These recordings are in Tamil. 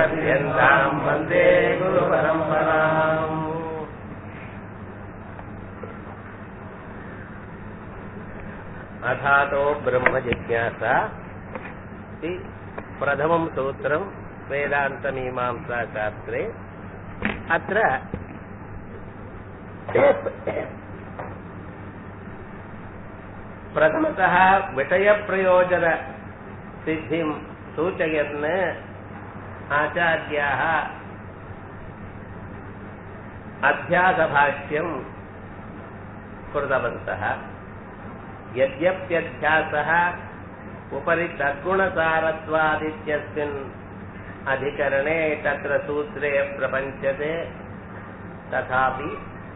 पर्यन्ताम् वन्दे गुरुपरम्पराम् अथातो ब्रह्मजिज्ञासा इति प्रथमं सूत्रं वेदान्तमीमांसाशास्त्रे अत्र प्रथमतः विषयप्रयोजनसिद्धिं सूचयन् आचार्याः अध्यासभाष्यं कृतवन्तः यद्यप्यध्यासः उपरि तद्गुणसारत्वादित्यस्मिन् अधिकरणे तत्र सूत्रे प्रपञ्चते तथापि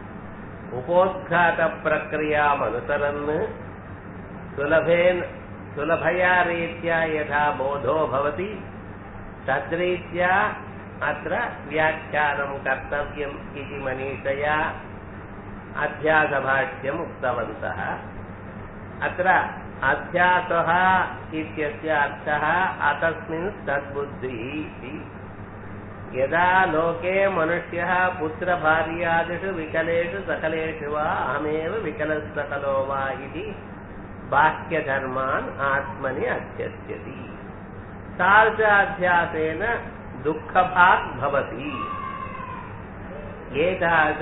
उपोद्घातप्रक्रियामनुसरन् सुलभेन सुलभया रीत्या यथा बोधो भवति तद्रीत्या अत्र व्याख्यानं कर्तव्यम् इति मनीषया अध्यासभाष्यम् उक्तवन्तः अत्र अध्यासः इत्यस्य अर्थः अतस्मिन् तद्बुद्धिः इति यदा लोके मनुष्यः पुत्रभार्यादिषु विकलेषु सकलेषु वा अहमेव विकलसकलो वा इति बाह्यधर्मान् आत्मनि अध्यस्यति तादृशाध्यासेन दुःखभाग् भवति एतादृश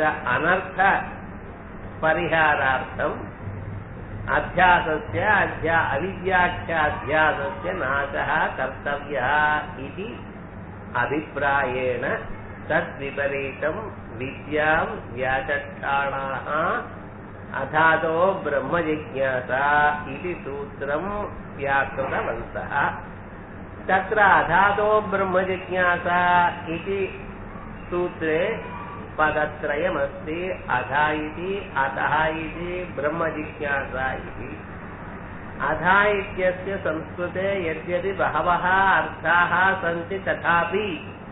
अनर्थपरिहारार्थम् अध्यासस्य अध्या अविद्याख्याध्यासस्य नाशः कर्तव्यः इति अभिप्रायेण तद्विपरीतं विद्यां व्याचक्षाणाः अथातो ब्रह्मजिज्ञासा इति सूत्रं व्याकृतवन्तः तत्र अथातो ब्रह्मजिज्ञासा इति सूत्रे पदत्रयमस्ति अधा इति अतः इति ब्रह्मजिज्ञासा इति अधा इत्यस्य संस्कृते यद्यपि बहवः अर्थाः सन्ति तथापि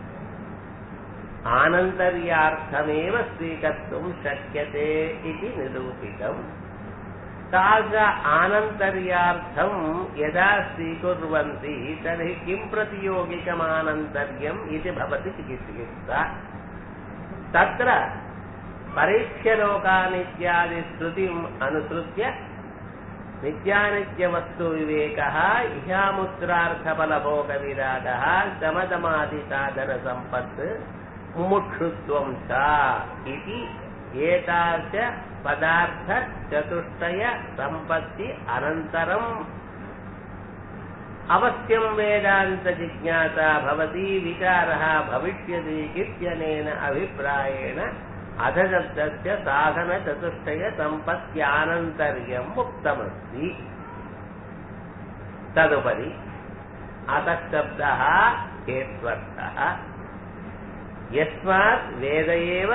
आनन्तर्यार्थमेव स्वीकर्तुं शक्यते इति निरूपितम् तादृश आनन्तर्यार्थं यदा स्वीकुर्वन्ति तर्हि किं प्रतियोगिकमानन्तर्यम् इति भवति चिकित्सा तत्र परीक्ष्यलोकानित्यादिश्रुतिम् अनुसृत्य नित्यानित्यवस्तुविवेकः इहामुत्रार्थफलभोगविरागः शमदमादिसाधनसम्पत् मुमुक्षुत्वं च इति एतादृश पदार्थचतुष्टय सम्पत्ति अनन्तरम् अवश्यं वेदान्तजिज्ञासा भवति विचारः भविष्यति इत्यनेन अभिप्रायेण अधशब्दस्य साधनचतुष्टयसम्पत्त्यानन्तर्यम् उक्तमस्ति तदुपरि अतः शब्दः हेत्वर्थः यस्मात् वेद एव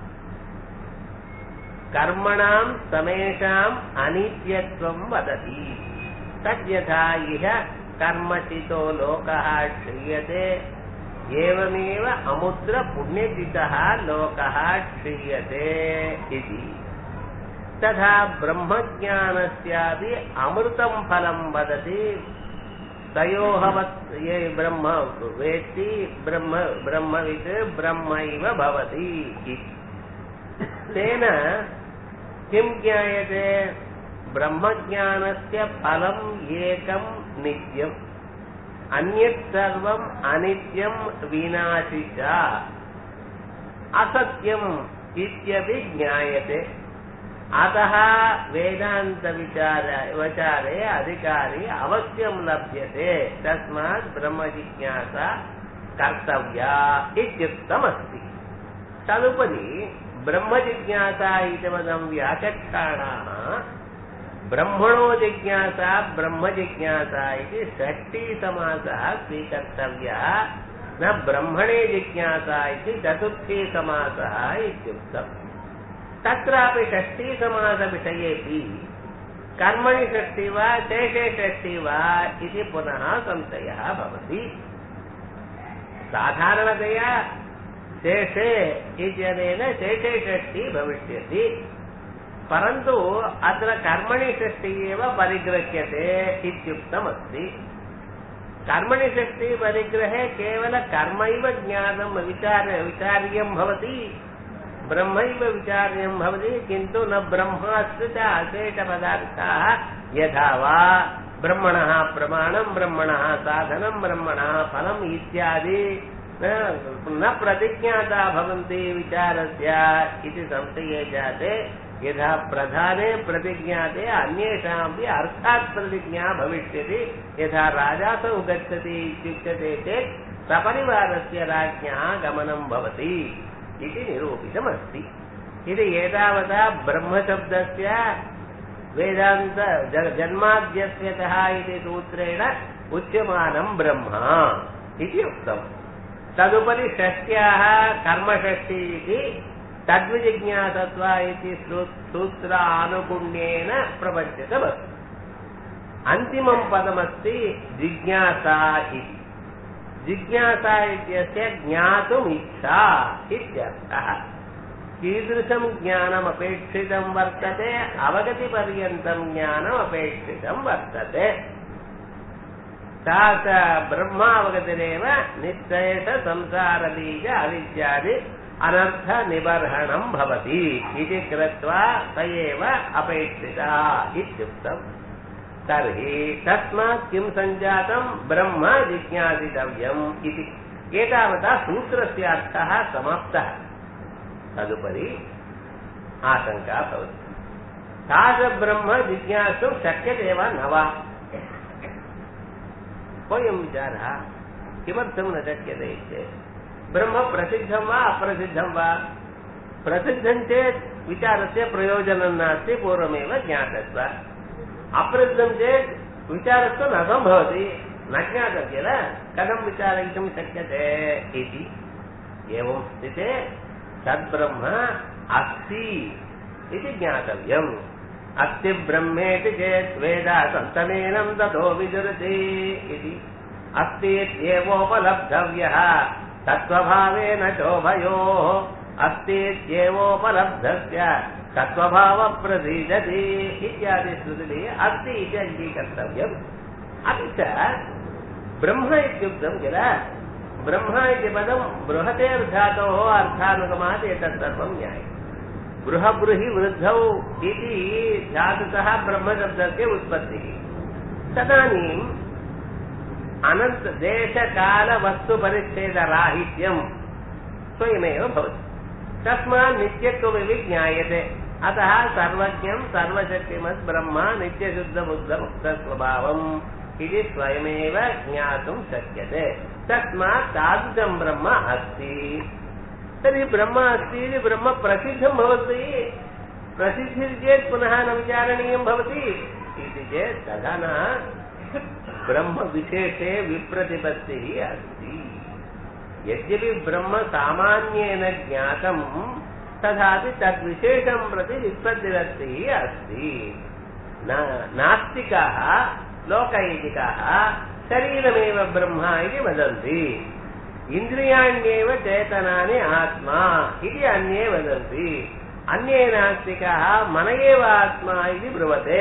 कर्मणां समेषाम् अनित्यत्वं वदति तद्यथा इह कर्मचितो लोकः क्षीयते एवमेव अमुद्रपुण्यचितः लोकः क्षीयते इति तथा ब्रह्मज्ञानस्यापि अमृतं फलं वदति तयोः ये ब्रह्म वेत्ति ब्रह्म ब्रह्मवित् ब्रह्मैव भवति इति तेन किं ज्ञायते ब्रह्मज्ञानस्य फलम् एकं नित्यम् अन्यत् सर्वम् अनित्यं विनाशि च असत्यम् इत्यपि ज्ञायते अतः वेदान्तविचार विचारे अधिकारी अवश्यं लभ्यते तस्मात् ब्रह्मजिज्ञासा कर्तव्या इत्युक्तमस्ति तदुपरि ब्रह्मजिज्ञासा इति पदं व्याचक्षाणाः ब्रह्मणो जिज्ञासा ब्रह्मजिज्ञासा इति षष्ठीसमासः स्वीकर्तव्यः न ब्रह्मणे जिज्ञासा इति चतुर्थी समासः इत्युक्तम् तत्रापि षष्ठीसमासविषयेपि कर्मणि षष्ठी वा शेषे षष्ठी वा इति पुनः संशयः भवति साधारणतया शेषे इत्यनेन शेषे षष्ठी भविष्यति परन्तु अत्र कर्मणि षष्ठी एव परिगृह्यते इत्युक्तमस्ति कर्मणि षष्टि परिग्रहे केवल कर्मैव ज्ञातम् विचार विचार्यं भवति ब्रह्मैव विचार्यं भवति किन्तु न ब्रह्माश्रित अशेषपदार्थाः यथा वा ब्रह्मणः प्रमाणं ब्रह्मणः साधनं ब्रह्मणः फलम् इत्यादि न- न प्रतिज्ञाता भवन्ति विचारस्य इति संशये जाते यथा प्रधाने प्रतिज्ञाते अन्येषामपि अर्थात् प्रतिज्ञा भविष्यति यथा राजासौ गच्छति इत्युच्यते चेत् सपरिवारस्य राज्ञः गमनं भवति इति निरूपितमस्ति इति एतावता ब्रह्मशब्दस्य वेदान्त ज- जन्माद्यस्यतः इति सूत्रेण उच्यमानं ब्रह्म इति उक्तम् तदुपरि षष्ट्याः कर्मषष्ठी इति तद्विजिज्ञासत्वा इति श्रु- सूत्रानुगुण्येन प्रपञ्चितमस्ति अन्तिमं पदमस्ति जिज्ञासा इति जिज्ञासा इत्यस्य ज्ञातुमिच्छा इत्यर्थः कीदृशं ज्ञानमपेक्षितं वर्तते अवगतिपर्यन्तं ज्ञानमपेक्षितं वर्तते सा च ब्रह्मावगतिरेव निश्चयेष संसारबीज अविद्यादि अनर्थनिबर्हणं भवति इति कृत्वा स एव अपेक्षिता इत्युक्तम् तर्हि तस्मात् किं सञ्जातं ब्रह्म जिज्ञासितव्यम् इति एतावता सूत्रस्य अर्थः समाप्तः तदुपरि आशङ्का भवति तादृब्रह्म जिज्ञासुं शक्यते वा न वा कोऽयं विचारः किमर्थं न शक्यते चेत् ब्रह्म प्रसिद्धं वा अप्रसिद्धं वा प्रसिद्धं चेत् विचारस्य प्रयोजनं नास्ति पूर्वमेव ज्ञातत्व अप्रसिद्धं चेत् विचारस्तु न सम्भवति न ज्ञातं किल कथं विचारयितुं शक्यते इति एवं स्थिते तद्ब्रह्म अस्ति इति ज्ञातव्यम् अस्ति ब्रह्मेति चेत् वेद सन्तमेनं ततो विदुरति इति अस्ति इत्येवोपलब्धव्यः तत्त्वभावेन चोभयोः अस्ति इत्येवोपलब्धस्य तत्त्वभावप्रसीदति इत्यादि श्रुतिभिः अस्ति इति अङ्गीकर्तव्यम् अपि च ब्रह्म इत्युक्तं किल ब्रह्म इति पदं बृहतेर्धातोः अर्थानुगमात् एतत् सर्वं ज्ञायते बृहबृहि वृद्धौ इति धातुतः ब्रह्मशब्दस्य उत्पत्तिः तदानीम् अनन्त देशकालवस्तुपरिच्छेदराहित्यं स्वयमेव भवति तस्मात् नित्यत्वमिति ज्ञायते अतः सर्वज्ञं सर्वशक्तिमत् ब्रह्म नित्यशुद्धबुद्धमुक्तस्वभावम् इति स्वयमेव ज्ञातुं शक्यते तस्मात् तादृशं ब्रह्म अस्ति तर्हि ब्रह्म अस्ति इति ब्रह्म प्रसिद्धं भवति प्रसिद्धिः चेत् पुनः न विचारणीयं भवति इति चेत् तथा न ब्रह्मविशेषे विप्रतिपत्तिः अस्ति यद्यपि ब्रह्म सामान्येन ज्ञातं तथापि तद्विशेषं प्रति विप्रतिपत्तिः अस्ति न- नास्तिकाः लोकैतिकाः शरीरमेव ब्रह्म इति वदन्ति इन्द्रियाण्येव चेतनानि आत्मा इति अन्ये वदन्ति अन्ये नास्तिकाः मन एव आत्मा इति ब्रुवते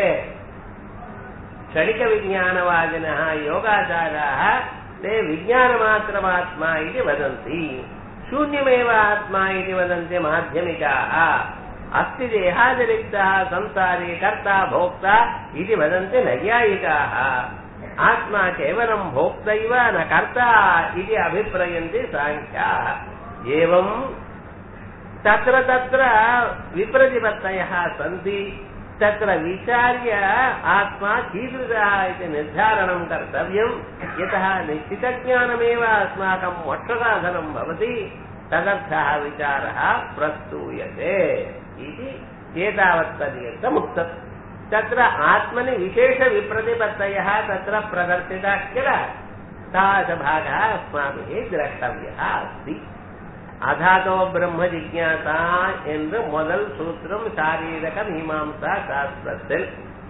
क्षणिकविज्ञानवादिनः योगाचाराः ते विज्ञानमात्रमात्मा इति वदन्ति शून्यमेव आत्मा इति वदन्ति माध्यमिकाः अस्ति देहातिरिक्तः संसारी कर्ता भोक्ता इति वदन्ति नैयायिकाः आत्मा केवलं भोक्तैव न कर्ता इति अभिप्रयन्ति साङ्ख्याः एवं तत्र तत्र विप्रतिपत्तयः सन्ति तत्र विचार्य आत्मा कीदृशः इति निर्धारणं कर्तव्यं यतः निश्चितज्ञानमेव अस्माकं मोक्षसाधनं भवति तदर्थः विचारः प्रस्तूयते इति एतावत्पर्यन्तमुक्तम् तत्र आत्मनि विशेषविप्रतिपत्तयः तत्र प्रदर्शिताः किल तादृशभागः अस्माभिः द्रष्टव्यः अस्ति அதாதோ பிரம்ம ஜிக்யாசா என்று முதல் சூத்திரம் சாரீரக மீமாம்சா சாஸ்திரத்தில்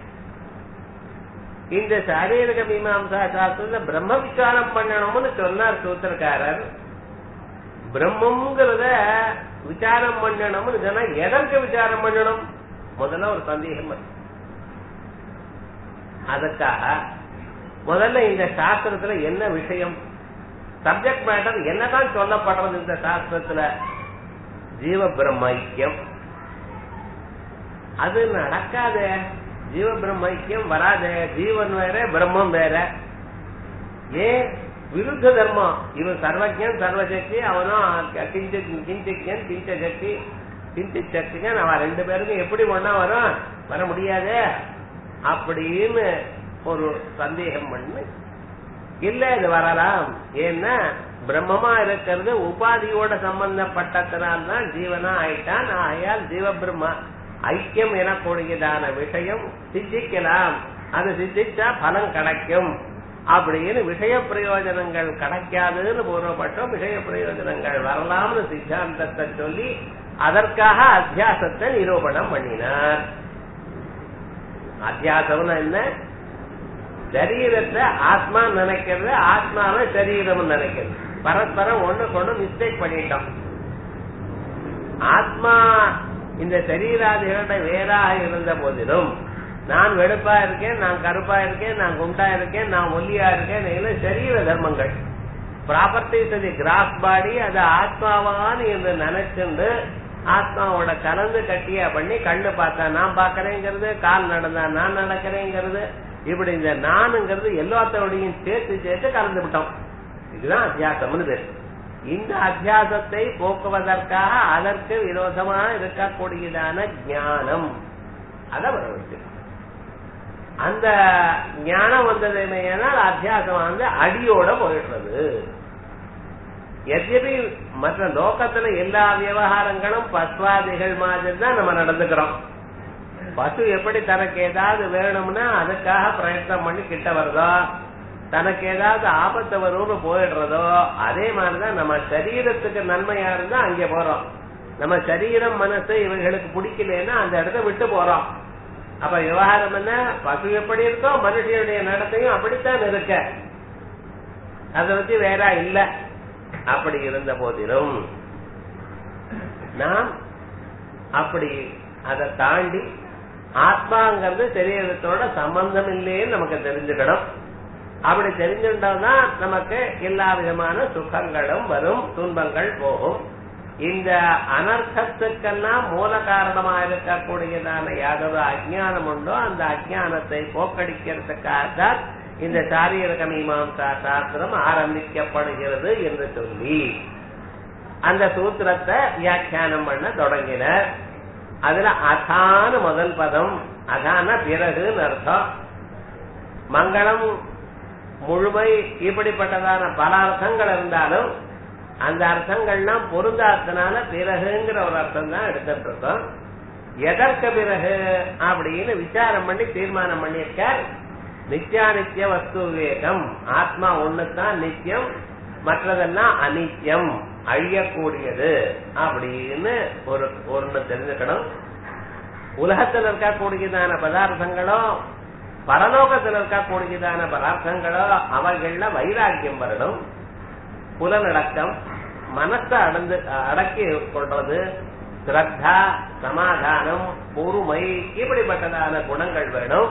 இந்த சாரீரக மீமாம்சா சாஸ்திரத்துல பிரம்ம விசாரம் பண்ணணும்னு சொன்னார் சூத்திரக்காரர் பிரம்மங்கிறத விசாரம் பண்ணணும்னு சொன்னா எதற்கு விசாரம் பண்ணணும் முதல்ல ஒரு சந்தேகம் வருது. அதுக்காக முதல்ல இந்த சாஸ்திரத்துல என்ன விஷயம் சப்ஜெக்ட் மேட்டர் என்னதான் சொல்லப்படுறது இந்த சாஸ்திரத்துல ஜீவ பிரம்ம ஐக்கியம் அது நடக்காதே ஜீவ பிரம்ம ஐக்கியம் வராதே ஜீவன் வேற பிரம்மம் வேற ஏன் விருத்த தர்மம் இவன் சர்வஜன் சர்வசக்தி அவனும் கிஞ்சித் கிஞ்சிக்கன் கிஞ்ச சக்தி கிஞ்சித் சக்திகன் அவன் ரெண்டு பேருக்கும் எப்படி ஒன்னா வரும் வர முடியாதே அப்படின்னு ஒரு சந்தேகம் பண்ணு இல்ல இது வரலாம் ஏன்னா பிரம்மமா இருக்கிறது உபாதியோட சம்பந்தப்பட்டதனால்தான் ஜீவனா ஆயிட்டான் ஆயால் ஜீவ பிரம்மா ஐக்கியம் எனக்கூடியதான விஷயம் சித்திக்கலாம் அது சித்திச்சா பலம் கிடைக்கும் அப்படின்னு விஷய பிரயோஜனங்கள் கிடைக்காதுன்னு பூர்வப்பட்டோம் விஷய பிரயோஜனங்கள் வரலாம்னு சித்தாந்தத்தை சொல்லி அதற்காக அத்தியாசத்தை நிரூபணம் பண்ணினார் அத்தியாசம்னா என்ன சரீரத்தை ஆத்மா நினைக்கிறது ஆத்மாவை சரீரம் நினைக்கிறது பரஸ்பரம் ஒண்ணு கொண்டு மிஸ்டேக் பண்ணிட்டோம் ஆத்மா இந்த சரீராதிகளோட வேறாக இருந்த போதிலும் நான் வெடுப்பா இருக்கேன் நான் கருப்பா இருக்கேன் நான் குண்டா இருக்கேன் நான் ஒல்லியா இருக்கேன் இதெல்லாம் சரீர தர்மங்கள் ப்ராப்பர்ட்டிஸ் அது கிராஸ் பாடி அது ஆத்மாவான்னு என்று நினைச்சுண்டு ஆத்மாவோட கலந்து கட்டியா பண்ணி கண்ணு பார்த்தா நான் பாக்குறேங்கிறது கால் நடந்தா நான் நடக்கிறேங்கிறது இப்படி இந்த நானுங்கிறது எல்லாத்தோடையும் சேர்த்து சேர்த்து கலந்து விட்டோம் இதுதான் அத்தியாசம்னு பேர் இந்த அத்தியாசத்தை போக்குவதற்காக அதற்கு விரோதமா இருக்கக்கூடியதான ஞானம் அதை வர வச்சு அந்த ஞானம் வந்ததுமையானால் அத்தியாசம் வந்து அடியோட போயிடுறது எத்தனை மற்ற லோகத்துல எல்லா விவகாரங்களும் பஸ்வாதிகள் மாதிரி தான் நம்ம நடந்துக்கிறோம் பசு எப்படி தனக்கு ஏதாவது வேணும்னா அதுக்காக பிரயத்னம் பண்ணி கிட்ட வருதோ தனக்கு ஏதாவது ஆபத்து வரும்னு போயிடுறதோ அதே மாதிரிதான் நம்ம சரீரத்துக்கு நன்மையா இருந்தா அங்க போறோம் நம்ம சரீரம் மனசு இவங்களுக்கு பிடிக்கலன்னா அந்த இடத்த விட்டு போறோம் அப்ப விவகாரம் என்ன பசு எப்படி இருக்கோ மனுஷனுடைய நடத்தையும் அப்படித்தான் இருக்க அதை வச்சு வேற இல்ல அப்படி இருந்த போதிலும் நாம் அப்படி அதை தாண்டி ஆத்மாங்கிறது சரீரத்தோட சம்பந்தம் இல்லைன்னு நமக்கு தெரிஞ்சுக்கணும் அப்படி தெரிஞ்சுட்டாதான் நமக்கு எல்லா விதமான சுகங்களும் வரும் துன்பங்கள் போகும் இந்த அனர்த்தத்துக்கெல்லாம் மூல காரணமா இருக்கக்கூடியதான யாதொரு அஜ்ஞானம் உண்டோ அந்த அஜ்ஞானத்தை போக்கடிக்கிறதுக்காக தான் இந்த சாரீரக மீமாம்சா சாஸ்திரம் ஆரம்பிக்கப்படுகிறது என்று சொல்லி அந்த சூத்திரத்தை வியாக்கியானம் பண்ண தொடங்கினர் அதுல அதான முதல் பதம் அதான பிறகுன்னு அர்த்தம் மங்களம் முழுமை இப்படிப்பட்டதான பல அர்த்தங்கள் இருந்தாலும் அந்த அர்த்தங்கள்லாம் பொருந்தாதனால பிறகுங்கிற ஒரு அர்த்தம் தான் எடுத்துட்டு இருக்கோம் எதற்கு பிறகு அப்படின்னு விசாரம் பண்ணி தீர்மானம் பண்ணியிருக்கார் நித்யானித்திய வஸ்து விவேகம் ஆத்மா ஒண்ணுதான் நித்தியம் மற்றதெல்லாம் அனித்தியம் அழியக்கூடியது அப்படின்னு ஒரு ஒண்ணு தெரிஞ்சுக்கணும் உலகத்தில் இருக்கக்கூடியதான பதார்த்தங்களோ பரலோகத்தில் இருக்கக்கூடியதான பதார்த்தங்களோ அவைகள்ல வைராக்கியம் வரணும் புலநடக்கம் மனசை அடந்து அடக்கி கொள்றது ஸ்ரத்தா சமாதானம் பொறுமை இப்படிப்பட்டதான குணங்கள் வேணும்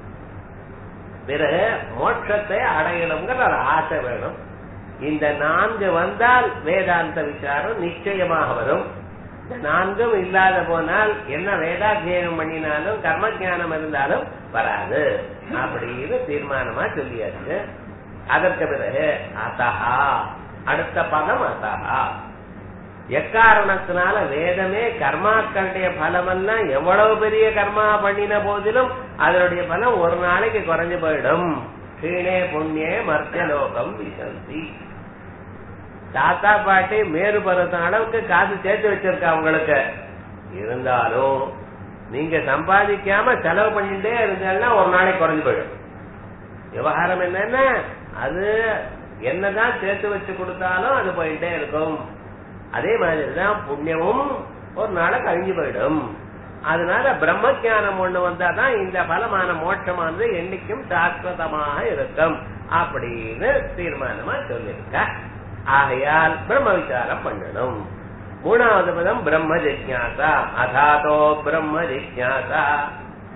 பிறகு மோட்சத்தை அடையணுங்கிற ஒரு ஆசை வேணும் இந்த நான்கு வந்தால் வேதாந்த விசாரம் நிச்சயமாக வரும் இந்த நான்கும் இல்லாத போனால் என்ன வேதாத்தியனம் பண்ணினாலும் கர்ம ஜானம் இருந்தாலும் வராது அப்படின்னு தீர்மானமா சொல்லியாச்சு அதற்கு பிறகு அசஹா அடுத்த பதம் அசஹா எக்காரணத்தினால வேதமே கர்மாக்களுடைய பலமெல்லாம் எவ்வளவு பெரிய கர்மா பண்ணின போதிலும் அதனுடைய பலம் ஒரு நாளைக்கு குறைஞ்சு போயிடும் கீழே புண்ணிய மர்த்தியலோகம் விசந்தி தாத்தா பாட்டி மேறு பருவத்தின் அளவுக்கு காசு சேர்த்து வச்சிருக்க அவங்களுக்கு இருந்தாலும் நீங்க சம்பாதிக்காம செலவு பண்ணிட்டே இருந்தாலும் ஒரு நாளைக்கு குறைஞ்சு போயிடும் விவகாரம் என்னன்னா அது என்னதான் சேர்த்து வச்சு கொடுத்தாலும் அது போயிட்டே இருக்கும் அதே மாதிரிதான் புண்ணியமும் ஒரு நாளை கழிஞ்சு போயிடும் அதனால பிரம்ம ஜானம் ஒண்ணு வந்தாதான் இந்த பலமான மோட்சமானது என்னைக்கும் சாஸ்வதமாக இருக்கும் அப்படின்னு தீர்மானமா சொல்லியிருக்க ஆகையால் பிரம்ம விசாரம் பண்ணணும் மூணாவது பதம் பிரம்ம ஜிக்யாசா அதாதோ பிரம்ம ஜிக்யாசா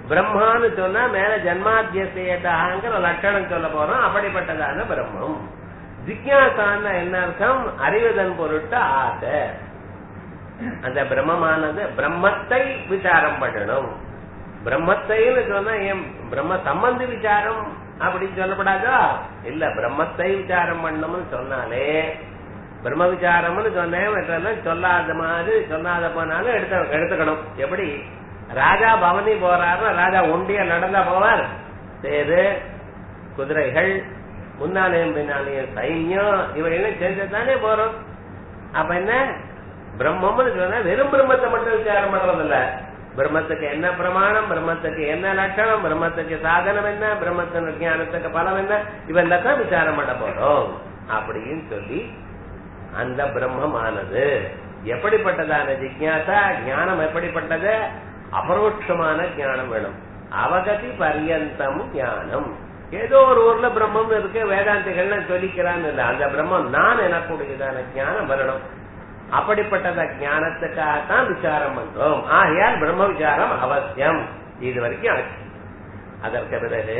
பிரம்மான்னு சொன்னா மேல ஜன்மாத்தியசேதாங்கிற லட்சணம் சொல்ல போறோம் அப்படிப்பட்டதான பிரம்மம் ஜிக்யாசான்னா என்ன அர்த்தம் அறிவதன் பொருட்டு ஆசை அந்த பிரம்மமானது பிரம்மத்தை விசாரம் பண்ணணும் பிரம்மத்தைன்னு சொன்னா ஏன் பிரம்ம சம்பந்தி விசாரம் அப்படின்னு சொல்லப்படாதா இல்ல பிரம்மத்தை விசாரம் பண்ணணும்னு சொன்னாலே பிரம்ம விசாரம்னு சொன்னேன் மற்றெல்லாம் சொல்லாத மாதிரி சொல்லாத போனாலும் எடுத்து எடுத்துக்கணும் எப்படி ராஜா பவனி போறாருன்னா ராஜா ஒண்டிய நடந்தா போவார் சேது குதிரைகள் முன்னாலேயும் பின்னாலேயும் சைன்யம் இவைகளும் சேர்ந்து தானே போறோம் அப்ப என்ன பிரம்மம்னு சொன்னா வெறும் பிரம்மத்தை மட்டும் விசாரம் பண்றது இல்ல பிரம்மத்துக்கு என்ன பிரமாணம் பிரம்மத்துக்கு என்ன லட்சணம் பிரம்மத்துக்கு சாதனம் என்ன பிரம்மத்தின் ஞானத்துக்கு பலம் என்ன இவெல்லாம் தான் விசாரம் பண்ண போறோம் அப்படின்னு சொல்லி அந்த பிரம்மமானது எப்படிப்பட்டதான ஜிக்யாசா ஞானம் எப்படிப்பட்டது அபரோட்சமான ஞானம் வேணும் அவகதி பரியந்தம் ஞானம் ஏதோ ஒரு ஊர்ல பிரம்மம் இருக்கு வேதாந்திகள்னு சொல்லிக்கிறான்னு இல்ல அந்த பிரம்மம் நான் எனக்கூடியதான ஞானம் வரணும் அப்படிப்பட்டத ஞானத்துக்காகத்தான் விசாரம் பண்றோம் ஆகையால் பிரம்ம விசாரம் அவசியம் இது வரைக்கும் ஆச்சு அதற்கு பிறகு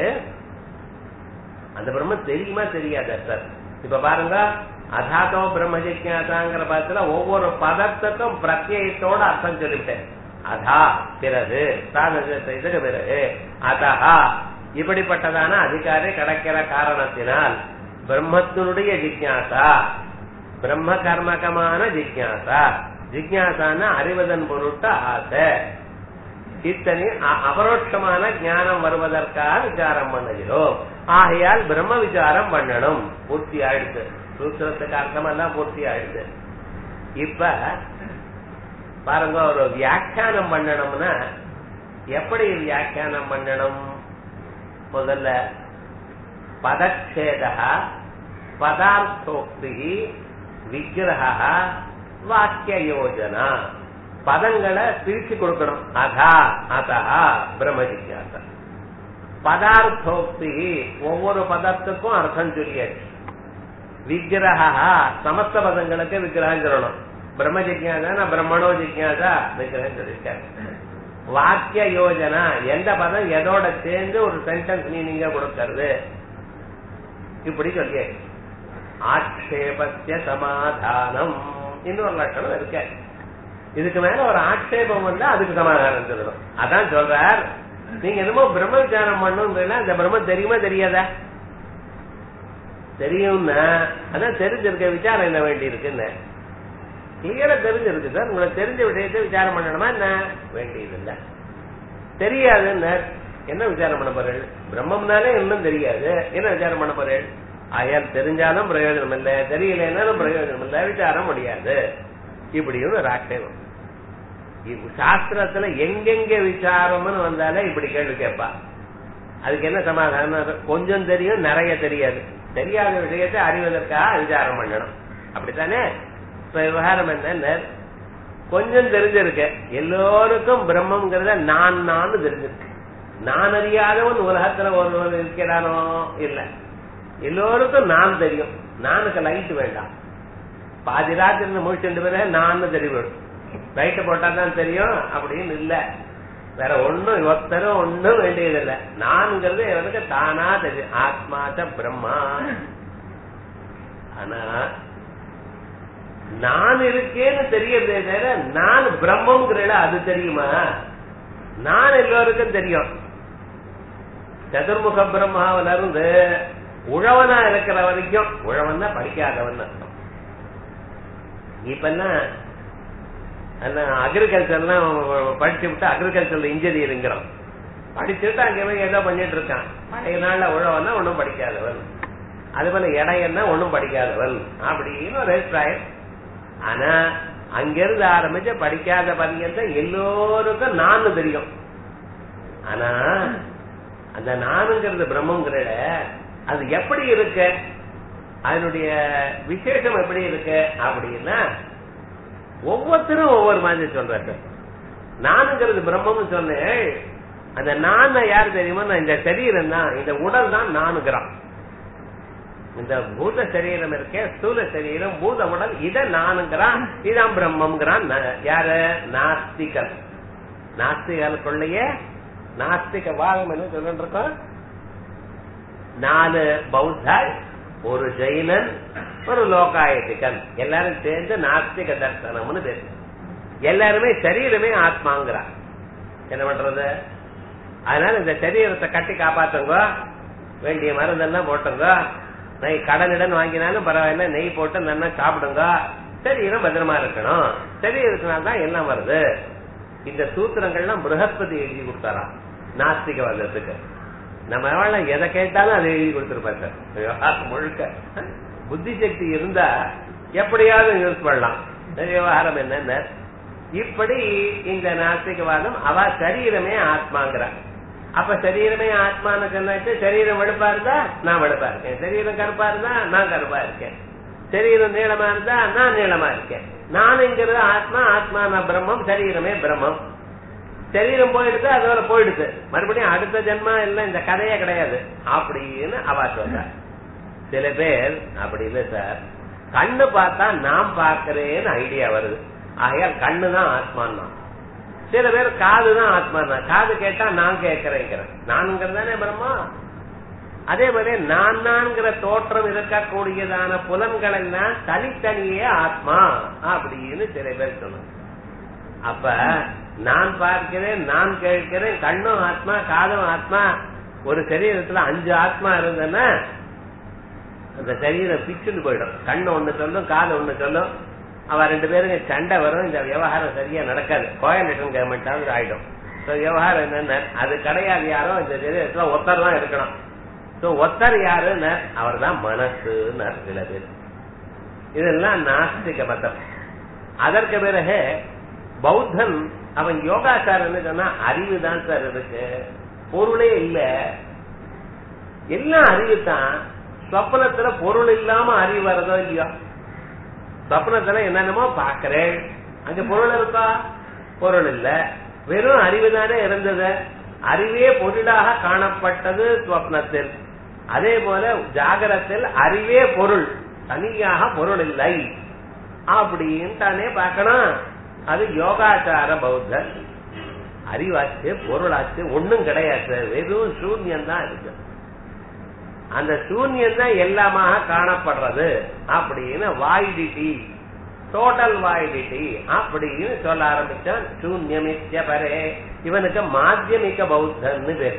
அந்த பிரம்மம் தெரியுமா தெரியாத சார் இப்ப பாருங்க அதாதோ பிரம்ம ஜிக்யாசாங்கிற பதத்துல ஒவ்வொரு பதத்துக்கும் பிரத்யத்தோட அர்த்தம் சொல்லிவிட்டேன் அதா பிறகு இதுக்கு பிறகு அதஹா இப்படிப்பட்டதான அதிகாரி கிடைக்கிற காரணத்தினால் பிரம்மத்தினுடைய ஜிக்யாசா பிரம்ம கர்மகமான ஜிக்யாசா ஜிக்யாசான அறிவதன் பொருட்டு ஆசை இத்தனை அபரோட்சமான ஞானம் வருவதற்காக விசாரம் பண்ணுகிறோம் ஆகையால் பிரம்ம விசாரம் பண்ணணும் பூர்த்தி ஆயிடுச்சு சூத்திரத்துக்கு அர்த்தமெல்லாம் பூர்த்தி ஆயிடுச்சு இப்ப பாருங்க ஒரு வியாக்கியானம் பண்ணணும்னா எப்படி வியாக்கியானம் பண்ணணும் முதல்ல பதச்சேத பதார்த்தோக்தி விக்கிரக வாக்கிய யோஜனா பதங்களை பிரிச்சு கொடுக்கணும் அதா அதா பிரம்ம ஜிக்யாசா பதார்த்தோக்தி ஒவ்வொரு பதத்துக்கும் அர்த்தம் சொல்லியாச்சு விக்கிரகா சமஸ்த பதங்களுக்கு விக்கிரகம் சொல்லணும் பிரம்ம ஜிக்யாசா பிரம்மணோ ஜிக்யாசா விக்கிரகம் சொல்லியிருக்காரு வாக்கிய யோஜனா எந்த பதம் எதோட சேர்ந்து ஒரு சென்டென்ஸ் மீனிங்க கொடுக்கறது இப்படி சொல்லியாச்சு ஆட்சேபத்திய சமாதானம் இன்னொரு லட்சணம் இருக்க இதுக்கு மேல ஒரு ஆட்சேபம் வந்தா அதுக்கு சமாதானம் சொல்லணும் அதான் சொல்றார் நீங்க என்னமோ பிரம்ம விசாரம் பண்ணும் அந்த பிரம்மம் தெரியுமா தெரியாதா தெரியும்னா அதான் தெரிஞ்சிருக்க விசாரம் என்ன வேண்டி இருக்குன்னு கிளியரா தெரிஞ்சிருக்கு சார் உங்களுக்கு தெரிஞ்ச விஷயத்தை விசாரம் பண்ணணுமா என்ன வேண்டியது இல்ல தெரியாதுன்னு என்ன விசாரம் பண்ண போறேன் பிரம்மம்னாலே இன்னும் தெரியாது என்ன விசாரம் பண்ண போறேன் ஆயால் தெரிஞ்சாலும் பிரயோஜனம் இல்ல தெரியலனாலும் பிரயோஜனம் இல்ல விசாரம் முடியாது இப்படியும் ஒரு ஆட்சேபம் சாஸ்திரத்துல எங்கெங்க விசாரம்னு வந்தாலே இப்படி கேள்வி கேட்பா அதுக்கு என்ன சமாதானம் கொஞ்சம் தெரியும் நிறைய தெரியாது தெரியாத விஷயத்தை அறிவதற்காக விசாரம் பண்ணணும் அப்படித்தானே இப்ப விவகாரம் என்ன கொஞ்சம் தெரிஞ்சிருக்கு எல்லோருக்கும் பிரம்மங்கிறத நான் நான் தெரிஞ்சிருக்கு நான் அறியாதவன் உலகத்துல ஒருவன் இருக்கிறானோ இல்ல எல்லோருக்கும் நான் தெரியும் நானுக்கு லைட் வேண்டாம் பாதி ராத்திரி முடிச்சுட்டு பிறகு நான் தெரியும் லைட்டு போட்டா தான் தெரியும் அப்படின்னு இல்ல வேற ஒண்ணும் ஒருத்தரும் ஒண்ணும் வேண்டியதில்லை நான்ங்கிறது எனக்கு தானா தெரியும் ஆத்மாச்ச பிரம்மா ஆனா நான் இருக்கேன்னு தெரியறதே தவிர நான் பிரம்மங்கிற அது தெரியுமா நான் எல்லோருக்கும் தெரியும் சதுர்முக பிரம்மாவில இருந்து உழவனா இருக்கிற வரைக்கும் உழவன் தான் படிக்காதவன் அர்த்தம் இப்ப என்ன அக்ரிகல்ச்சர்லாம் படிச்சு விட்டு அக்ரிகல்ச்சர்ல இன்ஜினியரிங்கிறோம் படிச்சுட்டு அங்க போய் ஏதோ பண்ணிட்டு இருக்கான் பழைய நாள்ல உழவன்னா ஒன்னும் படிக்காதவன் அது போல இடையன்னா ஒன்னும் படிக்காதவன் அப்படின்னு ஒரு அபிப்பிராயம் ஆனா அங்கிருந்து ஆரம்பிச்ச படிக்காத பரியந்த எல்லோருக்கும் நான் தெரியும் ஆனா அந்த நானுங்கிறது பிரம்மங்கிற அது எப்படி இருக்கு அதனுடைய விசேஷம் எப்படி இருக்கு அப்படின்னா ஒவ்வொருத்தரும் ஒவ்வொரு மாதிரி சொல்றாரு நானுங்கிறது பிரம்மம்னு சொன்னேன் அந்த நான் யார் தெரியுமா நான் இந்த சரீரம் தான் இந்த உடல் தான் நானுங்கிறான் இந்த பூத சரீரம் இருக்கே ஸ்தூல சரீரம் பூத உடல் இத நானுங்கிறான் இதான் பிரம்மம்ங்கிறான் யாரு நாஸ்திகன் நாஸ்திகளுக்குள்ளேயே நாஸ்திக வாதம் என்ன சொல்லிட்டு இருக்கோம் நாலு பௌத்தாய் ஒரு ஜெயினன் ஒரு லோகாயத்திகன் எல்லாரும் சேர்ந்து நாஸ்திக தர்சனம்னு பேரு எல்லாருமே சரீரமே ஆத்மாங்கிறான் என்ன பண்றது அதனால இந்த சரீரத்தை கட்டி காப்பாத்துங்க வேண்டிய மருந்தெல்லாம் போட்டுங்க நெய் கடனிடன் வாங்கினாலும் பரவாயில்ல நெய் போட்டு நல்லா சாப்பிடுங்க சரீரம் பத்திரமா இருக்கணும் சரீரத்தினால தான் எல்லாம் வருது இந்த சூத்திரங்கள்லாம் பிருகஸ்பதி எழுதி கொடுத்தாராம் நாஸ்திக வந்ததுக்கு நம்ம எவ்வளவு எதை கேட்டாலும் அதை எழுதி கொடுத்துருப்பாரு சார் விவகாரம் முழுக்க புத்தி சக்தி இருந்தா எப்படியாவது யூஸ் பண்ணலாம் விவகாரம் என்னன்னு இப்படி இந்த நாஸ்திகவாதம் அவ சரீரமே ஆத்மாங்கிறார் அப்ப சரீரமே ஆத்மான்னு சொன்னாச்சு சரீரம் வெளுப்பா இருந்தா நான் வெளுப்பா இருக்கேன் சரீரம் கருப்பா இருந்தா நான் கருப்பா இருக்கேன் சரீரம் நீளமா இருந்தா நான் நீளமா இருக்கேன் நானுங்கிறது ஆத்மா ஆத்மா நான் பிரம்மம் சரீரமே பிரம்மம் சரீரம் போயிடுது அதோட போயிடுது மறுபடியும் அடுத்த ஜென்மா எல்லாம் இந்த கதையே கிடையாது அப்படின்னு அவா சொல்ற சில பேர் அப்படி இல்லை சார் கண்ணு பார்த்தா நான் பார்க்கிறேன்னு ஐடியா வருது ஆகையால் கண்ணு தான் ஆத்மான்னா சில பேர் காது தான் ஆத்மான்னா காது கேட்டா நான் கேட்கிறேங்கிறேன் நானுங்கிறது தானே பிரம்மா அதே மாதிரி நான் நான்கிற தோற்றம் இருக்கக்கூடியதான புலன்கள் எல்லாம் தனித்தனியே ஆத்மா அப்படின்னு சில பேர் சொல்லுங்க அப்ப நான் பார்க்கிறேன் நான் கேட்கிறேன் கண்ணும் ஆத்மா காதும் ஆத்மா ஒரு சரீரத்துல அஞ்சு ஆத்மா இருந்ததுன்னா அந்த சரீரம் பிச்சுன்னு போயிடும் கண்ணு ஒண்ணு சொல்லும் காது ஒண்ணு சொல்லும் அவ ரெண்டு பேருங்க சண்டை வரும் இந்த விவகாரம் சரியா நடக்காது கோயம்பேட்டன் கவர்மெண்டாவது ஆயிடும் விவகாரம் என்னன்னு அது கிடையாது யாரோ இந்த சரீரத்துல ஒத்தர் தான் இருக்கணும் சோ ஒத்தர் யாருன்னு அவர் தான் மனசுன்னு சில பேர் இதெல்லாம் நாஸ்திக மதம் அதற்கு பிறகு பௌத்தன் அவன் யோகாச்சாரன்னு சொன்னா அறிவு தான் சார் இருக்கு பொருளே இல்ல எல்லாம் அறிவு தான் சொப்பனத்துல பொருள் இல்லாம அறிவு வரதோ இல்லையோ சொப்னத்துல என்னென்னமோ பாக்குறேன் அங்க பொருள் இருக்கா பொருள் இல்ல வெறும் அறிவு தானே இருந்தது அறிவே பொருளாக காணப்பட்டது ஸ்வப்னத்தில் அதே போல ஜாகரத்தில் அறிவே பொருள் தனியாக பொருள் இல்லை அப்படின்னு தானே பார்க்கணும் அது யோகாச்சார பௌத்தர் அறிவாச்சு பொருளாச்சு ஒண்ணும் கிடையாது வெறும் சூன்யம் தான் இருக்கு அந்த சூன்யம் தான் எல்லாமாக காணப்படுறது அப்படின்னு வாய்டிட்டி டோட்டல் வாய்டிட்டி அப்படின்னு சொல்ல ஆரம்பிச்சான் சூன்யமித்ய பரே இவனுக்கு மாத்தியமிக்க பௌத்தன்னு பேரு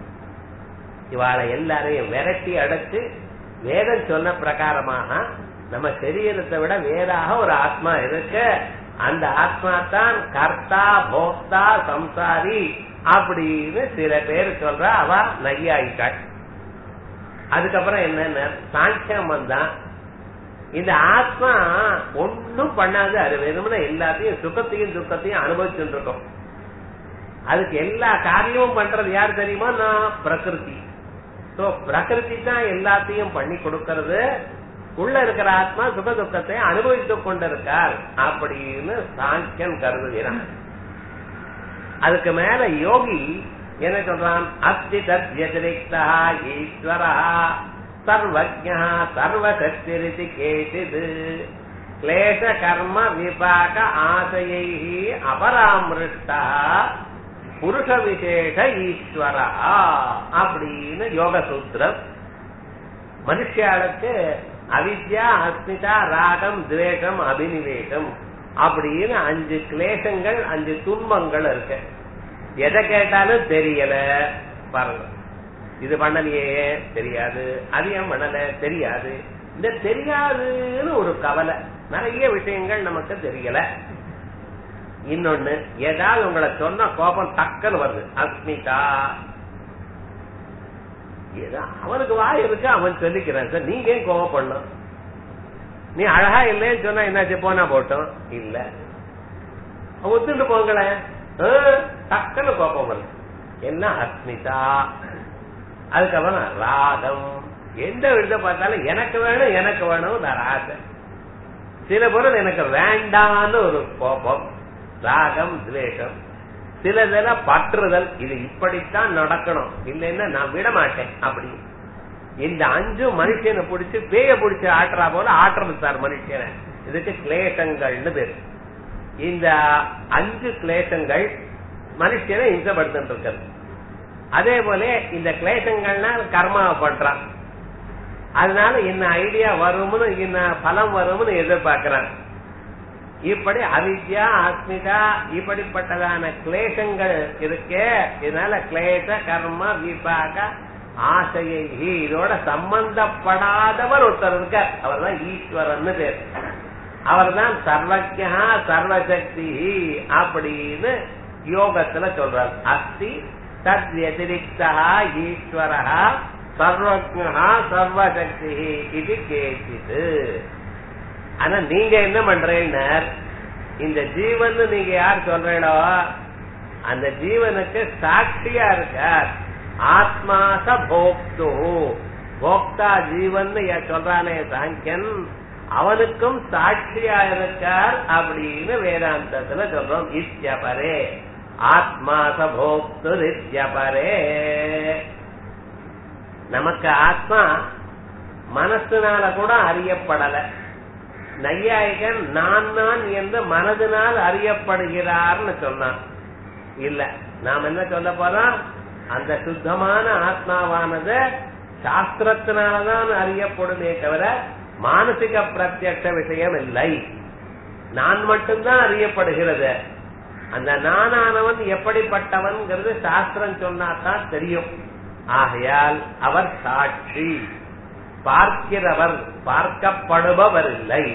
இவாளை எல்லாரையும் விரட்டி அடைச்சு வேதம் சொன்ன பிரகாரமாக நம்ம சரீரத்தை விட வேறாக ஒரு ஆத்மா இருக்கு அந்த ஆத்மா தான் கர்த்தா போக்தா சம்சாரி அப்படின்னு சில பேர் சொல்ற அவ நையாயிட்டாள் அதுக்கப்புறம் என்னன்னா சாங்கியம் வந்தான் இந்த ஆத்மா ஒன்னும் பண்ணாது அது வேணும்னா எல்லாத்தையும் சுகத்தையும் துக்கத்தையும் அனுபவிச்சுட்டு இருக்கோம் அதுக்கு எல்லா காரியமும் பண்றது யார் தெரியுமா நான் பிரகிருதி சோ பிரகிருதி தான் எல்லாத்தையும் பண்ணி கொடுக்கறது உள்ள இருக்கிற ஆத்மா சுக துக்கத்தை அனுபவித்துக் கொண்டிருக்கார் அப்படின்னு சாங்கியன் கருதுகிறான் அதுக்கு மேல யோகி என்ன சொல்றான் அஸ்தி தத் வத்திரிக்தா ஈஸ்வரா சர்வஜா சர்வசக்திரிதி கேசித் கிளேச கர்ம விபாக ஆசையை அபராமிருஷ்டா புருஷ விசேஷ ஈஸ்வரா அப்படின்னு யோக சூத்திரம் மனுஷியாளுக்கு அவித்யா அஸ்மிதா ராகம் துவேஷம் அபினிவேஷம் அப்படின்னு அஞ்சு கிளேசங்கள் அஞ்சு துன்பங்கள் இருக்கு எதை கேட்டாலும் தெரியல பாருங்க இது பண்ணலையே தெரியாது அது ஏன் பண்ணல தெரியாது இந்த தெரியாதுன்னு ஒரு கவலை நிறைய விஷயங்கள் நமக்கு தெரியல இன்னொன்னு ஏதாவது உங்களை சொன்ன கோபம் டக்குன்னு வருது அஸ்மிதா ஏதோ அவனுக்கு வாய் இருக்கு அவன் சொல்லிக்கிறான் சார் நீங்க ஏன் கோவப்படணும் நீ அழகா இல்லைன்னு சொன்னா என்னாச்சு போனா போட்டோம் இல்ல ஒத்துட்டு போங்களேன் டக்குன்னு கோபம் வருது என்ன அஸ்மிதா அதுக்கப்புறம் ராகம் எந்த விதத்தை பார்த்தாலும் எனக்கு வேணும் எனக்கு வேணும் ராக சில பொருள் எனக்கு வேண்டான்னு ஒரு கோபம் ராகம் துவேஷம் சிலதெல்லாம் பற்றுதல் இது இப்படித்தான் நடக்கணும் இல்லைன்னா நான் விட மாட்டேன் அப்படி இந்த அஞ்சு மனுஷனை பிடிச்சு பேய பிடிச்சு ஆட்டுறா போல ஆட்டுறது சார் மனுஷனை இதுக்கு கிளேசங்கள்னு பேரு இந்த அஞ்சு கிளேசங்கள் மனுஷனை இம்சப்படுத்திட்டு இருக்கிறது அதே போல இந்த கிளேசங்கள்னா கர்மாவை பண்றான் அதனால என்ன ஐடியா வரும்னு என்ன பலம் வரும்னு எதிர்பார்க்கிறான் இப்படி அவித்யா அஸ்மிதா இப்படிப்பட்டதான கிளேசங்கள் இருக்கே இதனால கிளேச கர்ம விபாக ஆசையை இதோட சம்பந்தப்படாதவர் ஒருத்தர் இருக்கார் அவர் தான் ஈஸ்வரன் பேர் அவர் தான் சர்வஜா சர்வசக்தி அப்படின்னு யோகத்துல சொல்றார் அஸ்தி தத் வதிரிக்தா ஈஸ்வரா சர்வஜா சர்வசக்தி இது கேட்குது ஆனா நீங்க என்ன பண்றீங்கன்னா இந்த ஜீவன் நீங்க யார் சொல்றீங்களோ அந்த ஜீவனுக்கு சாட்சியா இருக்கார் ஆத்மாச போக்து போக்தா ஜீவன் சொல்றானே சாங்கியன் அவனுக்கும் சாட்சியா இருக்கார் அப்படின்னு வேதாந்தத்துல சொல்றோம் இத்தியபரே ஆத்மாச போக்து இத்தியபரே நமக்கு ஆத்மா மனசுனால கூட அறியப்படல நையாயிகன் நான் நான் என்று மனதினால் அறியப்படுகிறார்னு சொன்னான் இல்ல நாம் என்ன சொல்ல போறோம் அந்த சுத்தமான ஆத்மாவானது சாஸ்திரத்தினாலதான் அறியப்படுமே தவிர மானசிக பிரத்யட்ச விஷயம் இல்லை நான் மட்டும்தான் அறியப்படுகிறது அந்த நானானவன் எப்படிப்பட்டவன்கிறது சாஸ்திரம் சொன்னாதான் தெரியும் ஆகையால் அவர் சாட்சி பார்க்கிறவர் பார்க்கப்படுபவர் இல்லை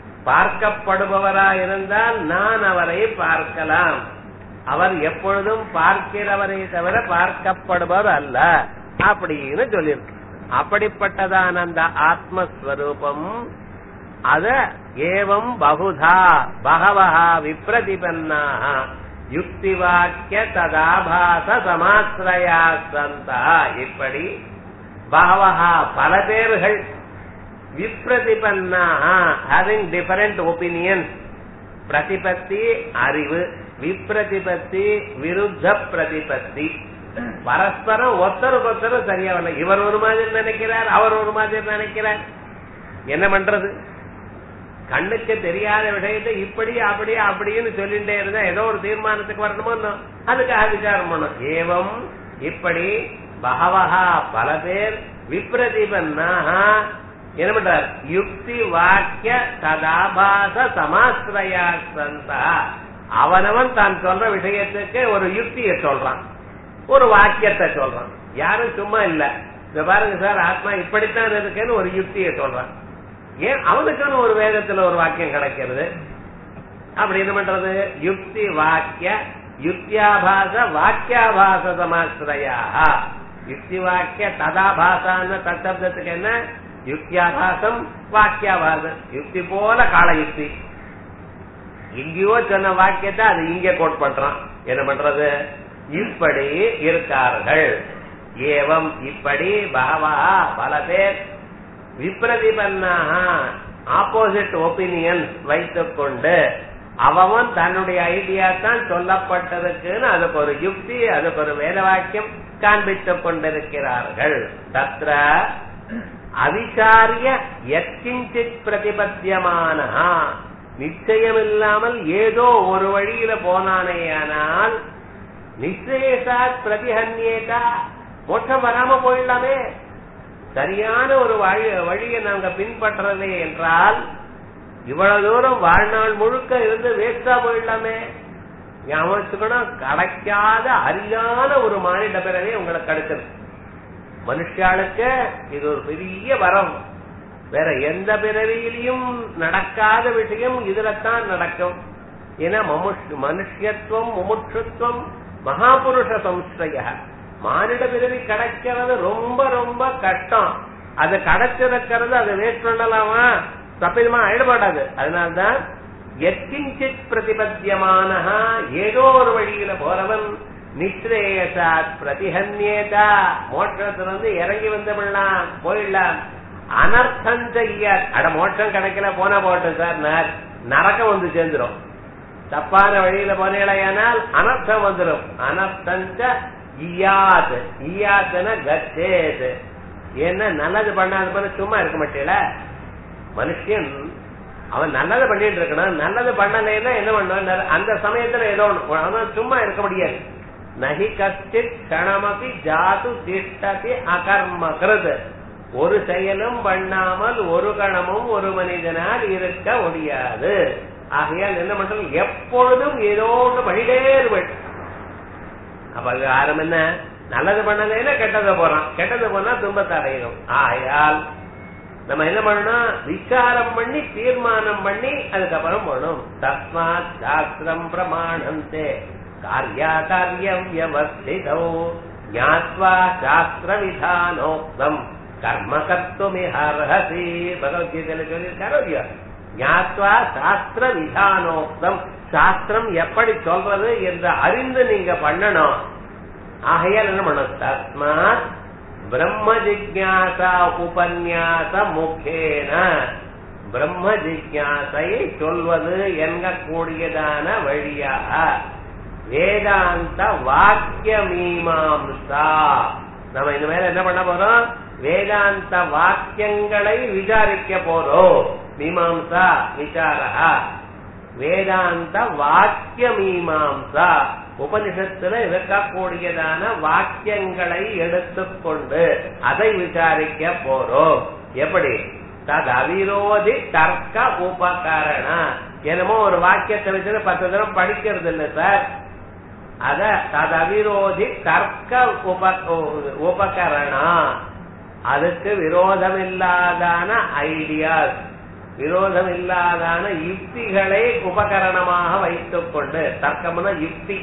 பார்க்கப்படுபவராயிருந்தால் நான் அவரை பார்க்கலாம் அவர் எப்பொழுதும் பார்க்கிறவரை தவிர பார்க்கப்படுபவர் அல்ல அப்படின்னு சொல்லியிருக்கு அப்படிப்பட்டதான் அந்த ஆத்மஸ்வரூபம் அத ஏவம் பகுதா பகவஹா விப்ரதிபன்னாக யுக்தி வாக்கிய ததாபாச சமாசிரயா சந்தா இப்படி பகவஹா பல பேர்கள் விப்ரதிபன்னாக ஹேவிங் டிஃபரண்ட் ஒப்பீனியன் பிரதிபத்தி அறிவு விப்ரதிபத்தி விருத்த பிரதிபத்தி பரஸ்பரம் ஒருத்தருக்கு ஒருத்தர் சரியா வரல இவர் ஒரு மாதிரி நினைக்கிறார் அவர் ஒரு மாதிரி நினைக்கிறார் என்ன பண்றது கண்ணுக்கு தெரியாத விஷயத்தை இப்படி அப்படி அப்படின்னு சொல்லிட்டே இருந்தா ஏதோ ஒரு தீர்மானத்துக்கு வரணுமோ அதுக்காக விசாரம் பண்ணும் ஏவம் இப்படி பகவஹா பல பேர் விப்ரதிபன்னாக என்ன பண்றார் யுக்தி வாக்கிய சதாபாச சமாசிரயா சந்தா அவனவன் தான் சொல்ற விஷயத்துக்கு ஒரு யுக்தியை சொல்றான் ஒரு வாக்கியத்தை சொல்றான் யாரும் சும்மா இல்ல இந்த பாருங்க சார் ஆத்மா இப்படித்தான் இருக்குன்னு ஒரு யுக்தியை சொல்றான் ஏன் அவனுக்குன்னு ஒரு வேதத்துல ஒரு வாக்கியம் கிடைக்கிறது அப்படி என்ன பண்றது யுக்தி வாக்கிய யுக்தியாபாச வாக்கியாபாச சமாசிரயா யுக்தி வாக்கிய ததாபாசான்னு தத்தப்தத்துக்கு என்ன யுக்தியாபாசம் வாக்கியாபாசம் யுக்தி போல கால யுக்தி எங்கேயோ சொன்ன வாக்கியத்தை அது இங்க கோட் பண்றான் என்ன பண்றது இப்படி இருக்கார்கள் ஏவம் இப்படி பகவா பல பேர் விப்ரதிபன்னாக ஆப்போசிட் ஒப்பீனியன் வைத்துக் கொண்டு அவன் தன்னுடைய ஐடியா தான் சொல்லப்பட்டதுக்குன்னு அதுக்கு ஒரு யுக்தி அதுக்கு ஒரு வேத வாக்கியம் காண்பித்துக் கொண்டிருக்கிறார்கள் தத்ர அவிசாரிய எத்கிஞ்சித் பிரதிபத்தியமான நிச்சயமில்லாமல் ஏதோ ஒரு வழியில போனானேயானால் நிச்சயசாத் பிரதிஹன்யேதா மோட்சம் வராம போயிடலாமே சரியான ஒரு வழி வழியை நாங்க பின்பற்றதே என்றால் இவ்வளவு தூரம் வாழ்நாள் முழுக்க இருந்து வேஸ்டா போயிடலாமே ஞாபகத்துக்கணும் கிடைக்காத அறியாத ஒரு மானிட பிறவே உங்களுக்கு கிடைச்சது மனுஷாளுக்கு இது ஒரு பெரிய வரம் வேற எந்த பிறவியிலையும் நடக்காத விஷயம் இதுலத்தான் நடக்கும் ஏன்னா மனுஷத்துவம் முமுட்சுத்துவம் மகாபுருஷ சம்ஸ்தய மானிட பிறவி கிடைக்கிறது ரொம்ப ரொம்ப கஷ்டம் அது கிடைச்சிருக்கிறது அதை வேஸ்ட் பண்ணலாமா தப்பிதமா ஆயிடப்படாது அதனால்தான் எத்திஞ்சித் பிரதிபத்தியமான ஏதோ ஒரு வழியில போறவன் நிஸ்ரேயசாத் பிரதிஹன்யேதா மோட்சத்திலிருந்து இறங்கி வந்துவிடலாம் போயிடலாம் அனர்த்தம் செய்ய அட மோட்சம் கிடைக்கல போனா போட்டோம் சார் நரக்கம் வந்து சேர்ந்துரும் தப்பான வழியில போனேனால் அனர்த்தம் வந்துடும் அனர்த்தஞ்ச இயாத் இயாத்துன கச்சேது ஏன்னா நல்லது பண்ணாத பண்ண சும்மா இருக்க மாட்டேல மனுஷன் அவன் நல்லதை பண்ணிட்டு இருக்கணும் நல்லது பண்ணலைன்னா என்ன பண்ணுவான் அந்த சமயத்துல ஏதோ ஒண்ணு அவன் சும்மா இருக்க முடியாது நகி கஷ்டித் கணமபி ஜாது திஷ்டதி அகர்மகிருத் ஒரு செயலும் பண்ணாமல் ஒரு கணமும் ஒரு மனிதனால் இருக்க முடியாது ஆகையால் என்ன பண்றது எப்பொழுதும் ஏதோ ஒன்று பண்ணிட்டே இருப்பேன் அப்ப விவகாரம் என்ன நல்லது பண்ணலைன்னா கெட்டதை போறான் கெட்டது போனா துன்பத்தை அடையணும் ஆகையால் நம்ம என்ன பண்ணணும் விசாரம் பண்ணி தீர்மானம் பண்ணி அதுக்கப்புறம் போகணும் தஸ்மாத் சாஸ்திரம் பிரமாணந்தே காரியா காரியம் வியவஸ்திதோ ஞாத்வா சாஸ்திர விதானோக்தம் கர்ம கர்த்துமிஹர்ஹசி பகவத்கீதையில சொல்லியிருக்காரோ இல்லையா ஞாத்வா சாஸ்திர விதானோக்தம் சாஸ்திரம் எப்படி சொல்றது என்று அறிந்து நீங்க பண்ணணும் ஆகையால் என்ன பண்ணணும் தஸ்மாத் பிரம்ம ஜிக்யாசா உபன்யாச முக்கேன பிரம்ம ஜிக்யாசையை சொல்வது என்கக்கூடியதான வழியாக வேதாந்த வாக்கிய மீமாம்சா நம்ம இந்த மேல என்ன பண்ண போறோம் வேதாந்த வாக்கியங்களை விசாரிக்க போறோம் மீமாம்சா விசாரா வேதாந்த வாக்கிய மீமாம்சா உபனிஷத்துல இருக்கக்கூடியதான வாக்கியங்களை எடுத்துக்கொண்டு அதை விசாரிக்க போறோம் எப்படி தது அவிரோதி தர்க்க உபகரண என்னமோ ஒரு வாக்கியத்தை வச்சு பத்து தினம் படிக்கிறது இல்லை சார் அத தது அவிரோதி தர்க்க உப உபகரணா அதுக்கு விரோதம் இல்லாதான ஐடியாஸ் விரோதம் இல்லாதான யுக்திகளை உபகரணமாக வைத்துக் கொண்டு தர்க்கம்னா யுக்தி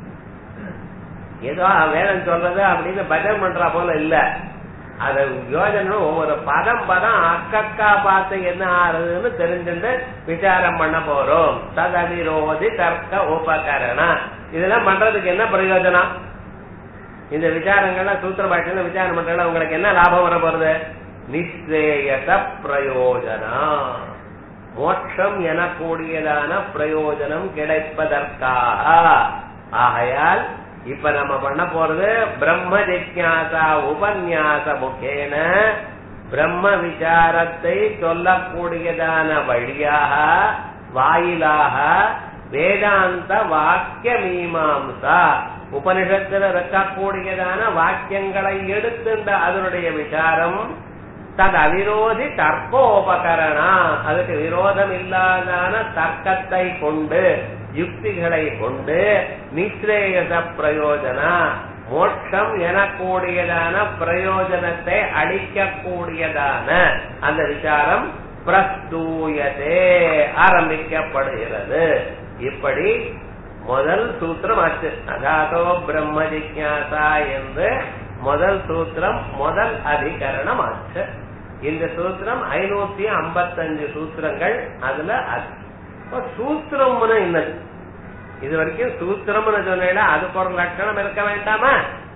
ஏதோ வேதம் சொல்றது அப்படின்னு பஜன் பண்றா போல இல்ல அத யோஜனை ஒவ்வொரு பதம் பதம் அக்கக்கா பார்த்து என்ன ஆறுதுன்னு தெரிஞ்சுட்டு விசாரம் பண்ண போறோம் ததவிரோதி தர்க்க உபகரண இதெல்லாம் பண்றதுக்கு என்ன பிரயோஜனம் இந்த விசாரங்கள்லாம் சூத்திர பாஷையில விசாரம் பண்றதுல உங்களுக்கு என்ன லாபம் வர போறது நிச்சயத பிரயோஜனா மோட்சம் எனக்கூடியதான பிரயோஜனம் கிடைப்பதற்காக ஆகையால் இப்ப நம்ம பண்ண போறது பிரம்ம ஜிக்யாசா உபன்யாச முகேன பிரம்ம விசாரத்தை சொல்லக்கூடியதான வழியாக வாயிலாக வேதாந்த வாக்கிய மீமாம்சா உபனிஷத்துல இருக்கக்கூடியதான வாக்கியங்களை எடுத்துண்ட அதனுடைய விசாரம் தது அவிரோதி தர்க்கோபகரணா அதுக்கு விரோதம் இல்லாதான தர்க்கத்தை கொண்டு யுக்திகளை கொண்டு நிஸ்ரேயச பிரயோஜனா மோட்சம் எனக்கூடியதான பிரயோஜனத்தை அளிக்கக்கூடியதான அந்த விசாரம் பிரஸ்தூயதே ஆரம்பிக்கப்படுகிறது இப்படி முதல் சூத்திரம் ஆச்சு அதாதோ பிரம்ம ஜிக்யாசா என்று முதல் சூத்திரம் முதல் அதிகரணம் ஆச்சு இந்த சூத்திரம் ஐநூத்தி ஐம்பத்தஞ்சு சூத்திரங்கள் அதுல சூத்திரம்னு என்னது இது வரைக்கும் சூத்திரம்னு சொன்னா அதுக்கு ஒரு லட்சணம் இருக்க வேண்டாமா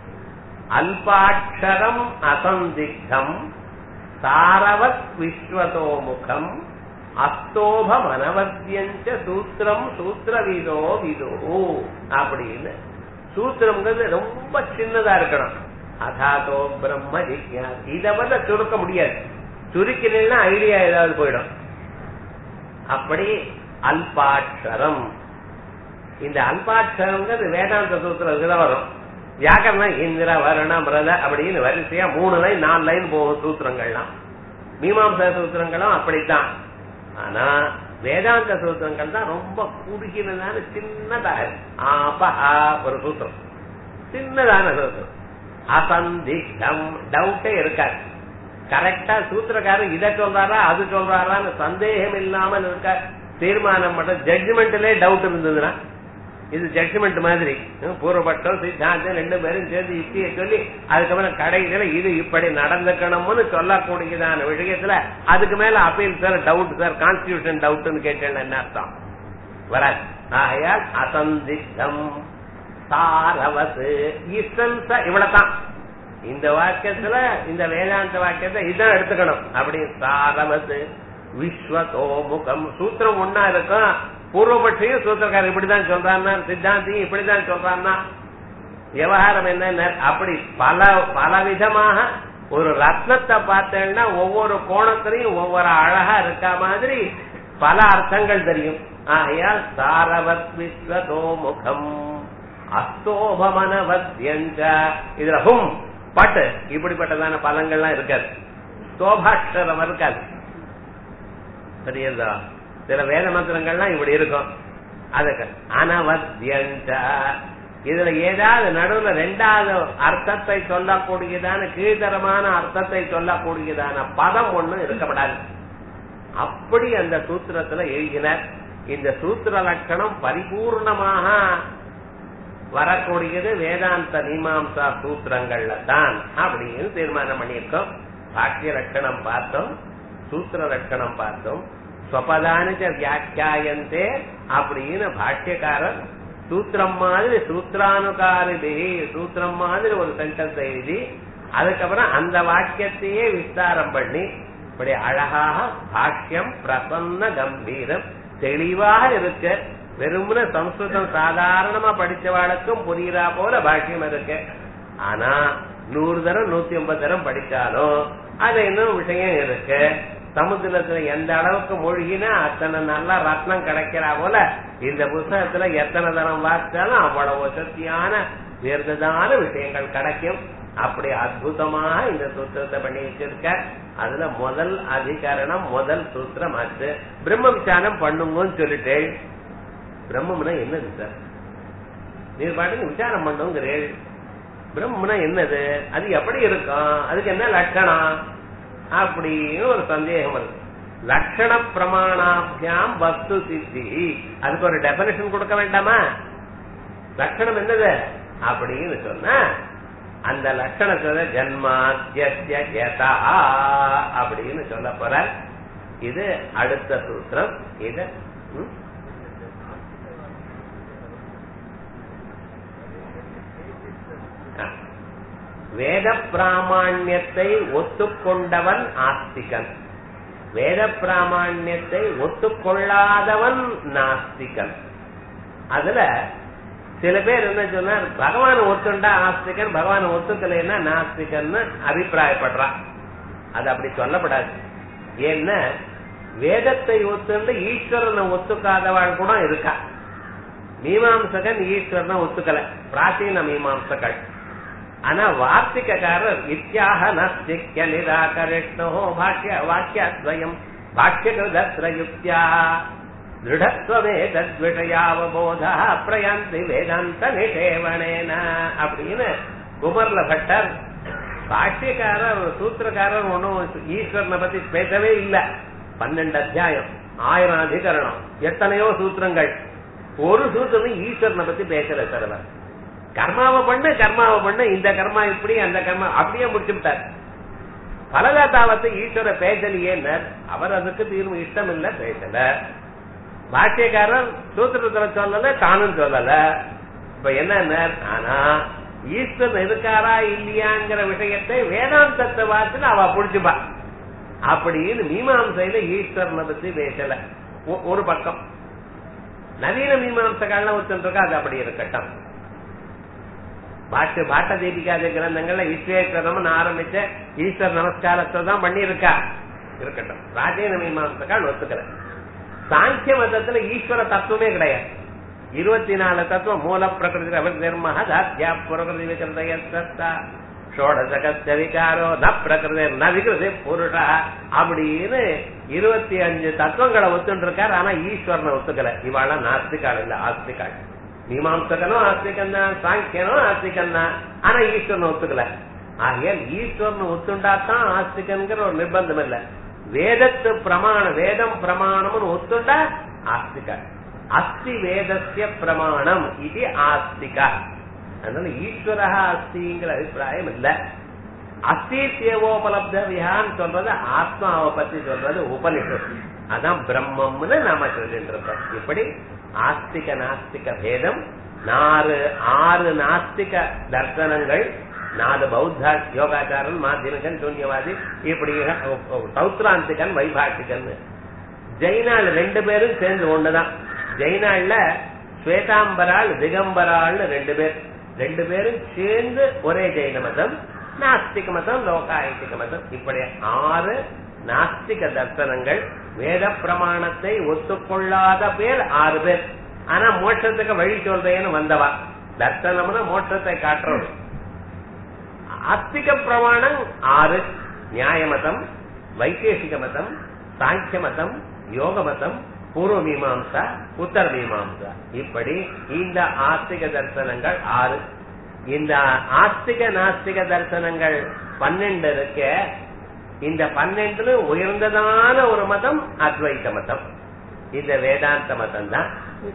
அல்பாட்சரம் அசந்திக்தம் சாரவத் விஸ்வதோமுகம் அஸ்தோபம் அனவத்தியஞ்ச சூத்திரம் சூத்திரவிதோ விதோ அப்படின்னு சூத்திரம்ங்கிறது ரொம்ப சின்னதா இருக்கணும் அதாதோ பிரம்ம ஜிக்யாஸ் இதை வந்து சுருக்க முடியாது சுருக்கினா ஐடியா ஏதாவது போயிடும் அப்படி அல்பாட்சரம் இந்த அல்பாட்சரம்ங்கிறது வேதாந்த சூத்திரத்துக்கு வரும் வியாக்கரணம் இந்திர வருண மிரத அப்படின்னு வரிசையா மூணு லைன் நாலு லைன் போகும் சூத்திரங்கள்லாம் மீமாம்சா சூத்திரங்களும் அப்படித்தான் ஆனா வேதாந்த சூத்திரங்கள் தான் ரொம்ப குறுகினதான சின்னதாக ஆபஹா ஒரு சூத்திரம் சின்னதான சூத்திரம் அசந்திகம் டவுட்டே இருக்காது கரெக்டா சூத்திரக்காரர் இதை சொல்றாரா அது சொல்றாரான்னு சந்தேகம் இல்லாமல் இருக்க தீர்மானம் பண்ற ஜட்ஜ்மெண்ட்லயே டவுட் இருந்ததுன்னா இது ஜட்ஜ்மெண்ட் மாதிரி பூர்வபட்டம் சித்தாந்தம் ரெண்டு பேரும் சேர்ந்து யுக்தியை சொல்லி அதுக்கப்புறம் கடைசியில இது இப்படி நடந்துக்கணும்னு சொல்லக்கூடியதான விஷயத்துல அதுக்கு மேல appeal sir doubt sir constitution டவுட்னு கேட்டேன் என்ன அர்த்தம் வராது ஆகையால் அசந்தித்தம் சாரவசு இசன்ச இவ்வளவுதான் இந்த வாக்கியத்துல இந்த வேதாந்த வாக்கியத்தை இதான் எடுத்துக்கணும் அப்படி சாரவசு விஸ்வதோமுகம் சூத்திரம் ஒன்னா இருக்கும் பூர்வபட்சியும் சூத்திரக்காரர் இப்படிதான் சொல்றான்னா சித்தாந்தியும் இப்படிதான் சொல்றான்னா விவகாரம் என்ன அப்படி பல பல விதமாக ஒரு ரத்னத்தை பார்த்தேன்னா ஒவ்வொரு கோணத்திலையும் ஒவ்வொரு அழகா இருக்க மாதிரி பல அர்த்தங்கள் தெரியும் ஆகையால் சாரவத் விஸ்வதோமுகம் அஸ்தோபமனவத்யஞ்ச இதுல ஹும் பட்டு இப்படிப்பட்டதான பலங்கள்லாம் இருக்காது ஸ்தோபாட்சரம் இருக்காது சரியா சில வேத மந்திரங்கள்லாம் இப்படி இருக்கும் அதுக்கு அனவத்யஞ்ச இதுல ஏதாவது நடுவுல ரெண்டாவது அர்த்தத்தை சொல்லக்கூடியதான கீழ்த்தரமான அர்த்தத்தை சொல்லக்கூடியதான பதம் ஒண்ணு இருக்கப்படாது அப்படி அந்த சூத்திரத்துல எழுதினார் இந்த சூத்திர லட்சணம் பரிபூர்ணமாக வரக்கூடியது வேதாந்த மீமாம்சா சூத்திரங்கள்ல தான் அப்படின்னு தீர்மானம் பண்ணியிருக்கோம் பாக்கிய லட்சணம் பார்த்தோம் சூத்திர லட்சணம் பார்த்தோம் ஸ்வபதானிச்ச வியாக்கியாயந்தே அப்படின்னு பாஷ்யக்காரர் சூத்திரம் மாதிரி சூத்திரானுகாரிதி சூத்திரம் மாதிரி ஒரு சென்டென்ஸ் எழுதி அதுக்கப்புறம் அந்த வாக்கியத்தையே விஸ்தாரம் பண்ணி இப்படி அழகாக பாஷ்யம் பிரசன்ன கம்பீரம் தெளிவாக இருக்கு வெறுமன சம்ஸ்கிருதம் சாதாரணமா படிச்சவாளுக்கும் புரியுறா போல பாஷ்யம் இருக்கு ஆனா நூறு தரம் நூத்தி ஐம்பது தரம் படிச்சாலும் அது இன்னும் விஷயம் இருக்கு சமுத்திரத்துல எந்த அளவுக்கு மூழ்கினா அத்தனை நல்ல ரத்னம் கிடைக்கிறா போல இந்த புத்தகத்துல எத்தனை தரம் வாசிச்சாலும் அவ்வளவு சக்தியான உயர்ந்ததான விஷயங்கள் கிடைக்கும் அப்படி அற்புதமாக இந்த சூத்திரத்தை பண்ணி வச்சிருக்க அதுல முதல் அதிகரணம் முதல் சூத்திரம் ஆச்சு பிரம்ம விசாரம் பண்ணுங்கன்னு சொல்லிட்டு பிரம்மம்னா என்னது சார் நீர் பாட்டுக்கு விசாரம் பண்ணுங்கிறேள் பிரம்மம்னா என்னது அது எப்படி இருக்கும் அதுக்கு என்ன லட்சணம் அப்படின்னு ஒரு சந்தேகம் வருது லட்சண பிரமாணாபியாம் வஸ்து சித்தி அதுக்கு ஒரு டெபனிஷன் கொடுக்க வேண்டாமா லட்சணம் என்னது அப்படின்னு சொன்னா அந்த லட்சணத்தை ஜன்மாத்தியதா அப்படின்னு சொல்ல போற இது அடுத்த சூத்திரம் இது ம்? ஆ. வேத பிராமாண்யத்தை ஒத்துக்கொண்டவன் ஆஸ்திகன் வேத பிராமாண்யத்தை ஒத்துக்கொள்ளாதவன் நாஸ்திகன் அதுல சில பேர் என்ன சொன்னார் பகவான் ஒத்துண்டா ஆஸ்திகன் பகவான் ஒத்துக்கலைன்னா நாஸ்திகன் அபிப்பிராயப்படுறான் அது அப்படி சொல்லப்படாது ஏன்னா வேதத்தை ஒத்துண்டு ஈஸ்வரனை ஒத்துக்காதவாள் கூட இருக்கா மீமாம்சகன் ஈஸ்வரனை ஒத்துக்கல பிராச்சீன மீமாம்சகள் ஆனா வார்த்திகக்காரர் இத்தியாக நஸ்திக்ய நிராகரிஷ்ணோ பாஷ்ய வாக்கியத்வயம் பாஷ்யகிருதத்ர யுக்தியா திருடத்வமே தத்விஷயாவபோத பிரயாந்தி வேதாந்த நிஷேவனேன அப்படின்னு குமர்ல பட்டர் பாஷ்யக்காரர் சூத்திரக்காரர் ஒன்னும் ஈஸ்வரனை பத்தி பேசவே இல்ல பன்னெண்டு அத்தியாயம் ஆயிரம் அதிகரணம் எத்தனையோ சூத்திரங்கள் ஒரு சூத்திரம் ஈஸ்வரனை பத்தி பேசல சார் கர்மாவை பண்ணு கர்மாவை பண்ணு இந்த கர்மா இப்படி அந்த கர்மா அப்படியே முடிச்சுட்டார் பலதாத்தாவத்தை ஈஸ்வர பேசலையே அவர் அதுக்கு தீர்வு இஷ்டம் இல்ல பேசல பாஷ்யக்காரர் சூத்திரத்துல சொல்லல தானும் சொல்லல இப்ப என்ன ஆனா ஈஸ்வரன் இருக்காரா இல்லையாங்கிற விஷயத்தை வேதாந்தத்தை வாசின்னு அவ புடிச்சுப்பா அப்படின்னு மீமாம்சையில ஈஸ்வரனை பத்தி பேசல ஒ- ஒரு பக்கம் நவீன மீமாம்சக்கால ஒருத்தன் இருக்கா அது அப்படி இருக்கட்டும் பாட்டு பாட்ட தீபிக்காத கிரந்தங்கள்ல விஸ்வேஸ்வரம் ஆரம்பிச்ச ஈஸ்வர் நமஸ்காரத்தை தான் பண்ணியிருக்கா இருக்கட்டும் ராஜேன மீமாம்சக்கால் ஒத்துக்கல சாங்கிய மதத்துல ஈஸ்வர தத்துவமே கிடையாது இருபத்தி நாலு தத்துவம் மூல பிரகிருதி அபிர்மஹாத்யா பிரகிருதி விகிருதா ஷோடசகத்த விகாரோ ந பிரகிருதி ந விகிருதி புருஷா அப்படின்னு இருபத்தி அஞ்சு தத்துவங்களை ஒத்துட்டு இருக்காரு ஆனா ஈஸ்வரனை ஒத்துக்கல இவாள நாஸ்திகாள் இல்ல ஆஸ்திகாள் மீமாம்சகனும் ஆஸ்திகன் தான் சாங்கியனும் ஆஸ்திகன் தான் ஆனா ஈஸ்வரனை ஒத்துக்கல ஆகையால் ஈஸ்வரனை ஒத்துண்டாத்தான் ஆஸ்திகன்கிற ஒரு நிர்பந்தம் இல்ல வேதத்து பிரமாண வேதம் பிரமாணம்னு ஒத்துண்டா ஆஸ்திகா அஸ்தி வேதஸ்ய பிரமாணம் இது ஆஸ்திகா அதனால ஈஸ்வரா அஸ்திங்கிற அபிப்பிராயம் இல்ல அஸ்தித்யவோபலப்த விஹான்னு சொல்றது ஆத்மாவை பத்தி சொல்றது உபனிஷத்து அதான் பிரம்மம்னு நாம சொல்லிட்டு இருக்கோம் இப்படி ஆஸ்திக நாஸ்திக பேதம் நாலு ஆறு நாஸ்திக தர்சனங்கள் நாலு பௌத்த யோகாச்சாரன் மாத்தியமிகன் சூன்யவாதி இப்படி சௌத்ராந்திகன் வைபாஷிகன் ஜெயினாள் ரெண்டு பேரும் சேர்ந்து ஒண்ணுதான் ஜெயினாள்ல ஸ்வேதாம்பராள் திகம்பராள்னு ரெண்டு பேர் ரெண்டு பேரும் சேர்ந்து ஒரே ஜெயின மதம் நாஸ்திக மதம் லோகாயத்திக மதம் இப்படி ஆறு நாஸ்திக தர்சனங்கள் வேத பிரமாணத்தை ஒத்துக்கொள்ளாத பேர் ஆறு பேர் ஆனா மோட்சத்துக்கு வழி சொல்றேன்னு வந்தவா தர்சனம்னா மோட்சத்தை காட்டுறது ஆஸ்திக பிரமாணம் ஆறு நியாய மதம் வைசேஷிக மதம் சாங்கிய மதம் யோக மதம் பூர்வ மீமாம்சா உத்தர மீமாம்சா இப்படி இந்த ஆஸ்திக தர்சனங்கள் ஆறு இந்த ஆஸ்திக நாஸ்திக தர்சனங்கள் பன்னெண்டு இருக்க இந்த பன்னெண்டுல உயர்ந்ததான ஒரு மதம் அத்வைத மதம் இந்த வேதாந்த மதம் தான்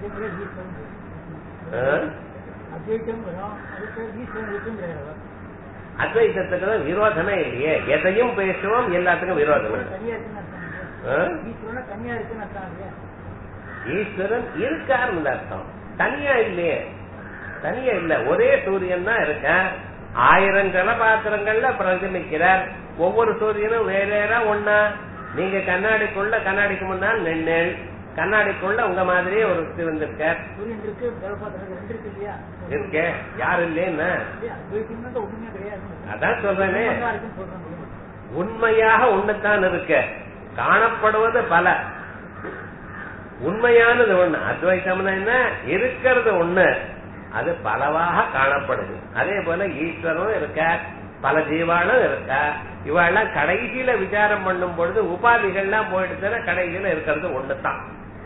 அத்வைத்தம் வரும் அதுக்கு ஈஸ்வரன் இருக்குங்கிறார் அத்வைதத்துக்கு தான் விரோதமே இல்லையே எதையும் பேசுவோம் எல்லாத்துக்கும் விரோதம் இல்லை. தனியா இருக்குன்னு அர்த்தம் இல்லையா? ஆ? ஈஸ்வரனா தனியா இருக்குன்னு அர்த்தம் இல்லையா ஈஸ்வரன் இருக்காருன்னு அர்த்தம் தனியா இல்லையே தனியா இல்ல ஒரே சூரியன் தான் இருக்க ஆயிரம் ஜலபாத்திரங்கள்ல பிரதிநிக்கிறார் ஒவ்வொரு சூரியனும் வேற வேற ஒண்ணா நீங்க கண்ணாடிக்குள்ள கண்ணாடிக்கு முன்னால் நின்னேள் கண்ணாடிக்குள்ள உங்க மாதிரியே ஒரு இருந்திருக்கார் சூரியன் இருக்கு ஜலபாத்திரம் ரெண்டு இருக்கு இல்லையா இருக்கே யாரு இல்லைன்னா இல்லையா? அத்வைத்தம்னா தான் ஒண்ணுமே கிடையாது அதான் சொல்றேனே ஒண்ணா இருக்குன்னு சொல்றாங்க உண்மையாக ஒண்ணுத்தான் இருக்க காணப்படுவது பல உண்மையானது ஒண்ணு அத்வைத்தம்னா என்ன இருக்கிறது ஒண்ணு அது பலவாக காணப்படுது அதே போல ஈஸ்வரனும் இருக்க பல ஜீவானும் இருக்கா இவாள்லாம் கடைசியில விசாரம் பண்ணும் பொழுது உபாதிகள்லாம் போயிடுச்சுன்னா கடைசியில இருக்கிறது ஒண்ணுதான்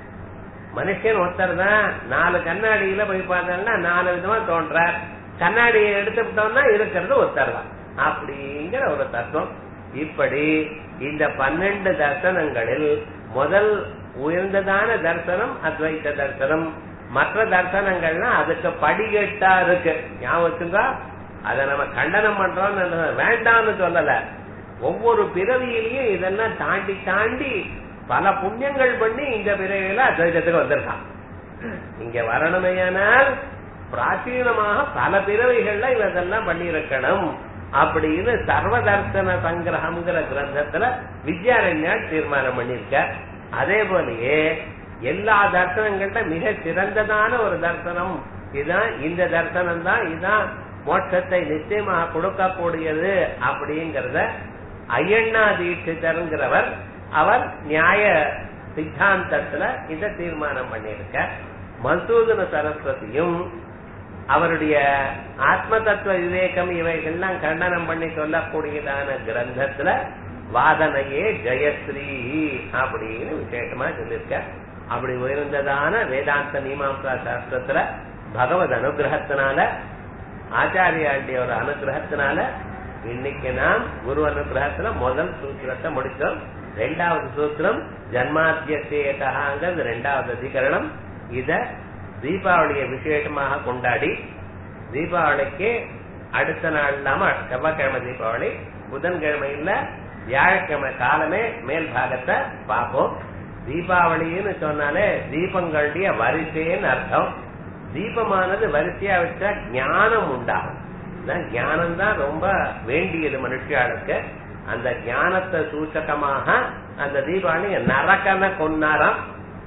மனுஷன் ஒருத்தர் தான் நாலு கண்ணாடியில போய் பார்த்தோம்னா நாலு விதமா தோன்றார் கண்ணாடியை எடுத்துட்டோம்னா இருக்கிறது ஒருத்தர் தான் அப்படிங்கிற ஒரு தத்துவம் இப்படி இந்த பன்னெண்டு தர்சனங்களில் முதல் உயர்ந்ததான தர்சனம் அத்வைத தர்சனம் மற்ற தர்சனங்கள்னா அதுக்கு படிகட்டா இருக்கு ஞாபகம் வச்சுங்க அதை நம்ம கண்டனம் பண்றோம்னு வேண்டாம்னு சொல்லல ஒவ்வொரு பிறவியிலையும் இதெல்லாம் தாண்டி தாண்டி பல புண்ணியங்கள் பண்ணி இந்த பிறவியில அத்வைதத்துக்கு வந்திருக்கான் இங்க வரணுமையானால் பிராச்சீனமாக பல பிறவைகள்ல இவதெல்லாம் பண்ணியிருக்கணும் அப்படின்னு சர்வதர்சன சங்கிரகம்ங்கிற கிரந்தத்துல வித்யாரண்யால் தீர்மானம் பண்ணிருக்க அதே போலயே எல்லா தர்சனங்கள்ல மிக சிறந்ததான ஒரு தர்சனம் இதுதான் இந்த தர்சனம் தான் இதுதான் மோட்சத்தை நிச்சயமாக கொடுக்கக்கூடியது அப்படிங்கறத ஐயண்ணா தீட்சிதர்ங்கிறவர் அவர் நியாய சித்தாந்தத்துல இத தீர்மானம் பண்ணியிருக்க மசூதன சரஸ்வதியும் அவருடைய ஆத்ம தத்துவ விவேகம் இவைகள்லாம் கண்டனம் பண்ணி சொல்லக்கூடியதான கிரந்தத்துல வாதனையே ஜெயஸ்ரீ அப்படின்னு விசேஷமா சொல்லியிருக்க அப்படி உயர்ந்ததான வேதாந்த மீமாம்சா சாஸ்திரத்துல பகவத் அனுகிரகத்தினால ஆச்சாரியாண்டியோட அனுகிரகத்தினால இன்னைக்கு நாம் குரு அனுகிரகத்துல முதல் சூத்திரத்தை முடிச்சோம் ரெண்டாவது சூத்திரம் ஜன்மாத்தியசேகாங்கிறது ரெண்டாவது அதிகரணம் இத தீபாவளியை விசேஷமாக கொண்டாடி தீபாவளிக்கு அடுத்த நாள் இல்லாம செவ்வாய்க்கிழமை தீபாவளி புதன்கிழமை இல்ல வியாழக்கிழமை காலமே மேல் பாகத்தை பார்ப்போம் தீபாவளின்னு சொன்னாலே தீபங்களுடைய வரிசைன்னு அர்த்தம் தீபமானது வரிசையா வச்சா ஞானம் உண்டாகும் ஞானம் தான் ரொம்ப வேண்டியது மனுஷியாளுக்கு அந்த ஞானத்தை சூச்சகமாக அந்த தீபாவளி நரகன கொண்டாரம்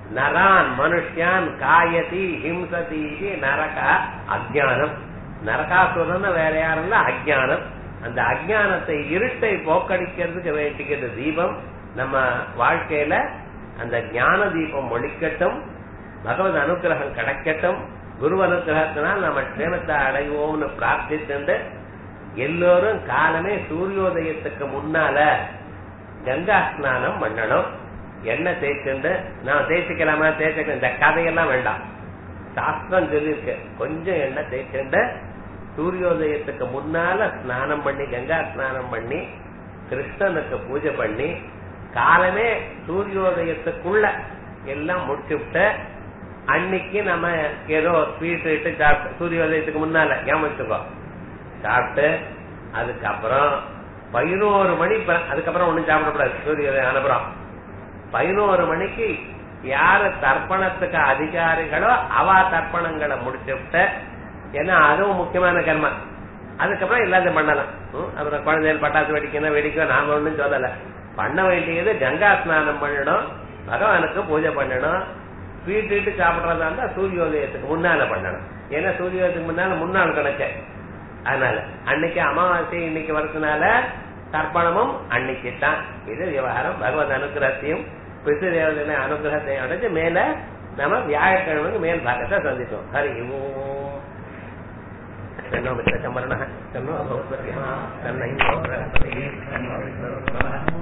நரான் மனுஷியான் காயதி ஹிம்சதி நரக அஜானம் நரகாசுரன் வேற யாரும் இல்ல அஜானம் அந்த அஜானத்தை இருட்டை போக்கடிக்கிறதுக்கு வேண்டிக்கிறது தீபம் நம்ம வாழ்க்கையில அந்த ஞான தீபம் ஒழிக்கட்டும் பகவத் அனுகிரகம் கிடைக்கட்டும் குரு அனுகிரகத்தினால் நம்ம க்ஷேமத்தை அடைவோம்னு பிரார்த்தித்து எல்லோரும் காலமே சூரியோதயத்துக்கு முன்னால கங்கா ஸ்நானம் பண்ணணும் எண்ணெய் தேய்ச்சுண்டு நான் தேய்ச்சிக்கலாமா தேய்ச்சிக்க இந்த கதையெல்லாம் வேண்டாம் சாஸ்திரம் சொல்லியிருக்கு கொஞ்சம் எண்ணெய் தேய்ச்சுண்டு சூரியோதயத்துக்கு முன்னால ஸ்நானம் பண்ணி கங்கா ஸ்நானம் பண்ணி கிருஷ்ணனுக்கு பூஜை பண்ணி காலமே சூரியோதயத்துக்குள்ள எல்லாம் முடிச்சுவிட்டு அன்னைக்கு நம்ம ஏதோ ஸ்வீட் இட்டு சாப்பிட்டு சூரியோதயத்துக்கு முன்னால ஏமாச்சுக்கோ சாப்பிட்டு அதுக்கப்புறம் பதினோரு மணி ப- அதுக்கப்புறம் ஒண்ணும் சாப்பிடக்கூடாது சூரியோதயம் அனுப்புறோம் பதினோரு மணிக்கு யாரு தர்ப்பணத்துக்கு அதிகாரிகளோ அவ தர்ப்பணங்களை முடிச்சுவிட்டு ஏன்னா அதுவும் முக்கியமான கர்மம் அதுக்கப்புறம் எல்லாத்தையும் பண்ணலாம் ம், அப்புறம் குழந்தைகள் பட்டாசு வெடிக்கணும் வெடிக்கும் நாம ஒண்ணும் சொல்லல பண்ண வேண்டியது கங்கா ஸ்நானம் பண்ணணும் பகவானுக்கு பூஜை பண்ணணும் ஸ்வீட் இட்டு சாப்பிடுறதா இருந்தா சூரியோதயத்துக்கு முன்னால பண்ணணும் ஏன்னா சூரியோதயத்துக்கு முன்னால முன்னாள் கணக்கு அதனால அன்னைக்கு அமாவாசை இன்னைக்கு வரதுனால தர்ப்பணமும் அன்னைக்கு தான் இது விவகாரம் பகவத் அனுகிரகத்தையும் பிசுதேவதை அனுகிரகத்தையும் அடைஞ்சு மேல நம்ம வியாழக்கிழமைக்கு மேல் பாகத்தை சந்தித்தோம் ஹரி ஓம் तन्नो मित्रचमरणः तन्नो भवद्भ्यः तन्नैन्द्रो बृहस्पतिः तन्नो विष्णुरुक्रमः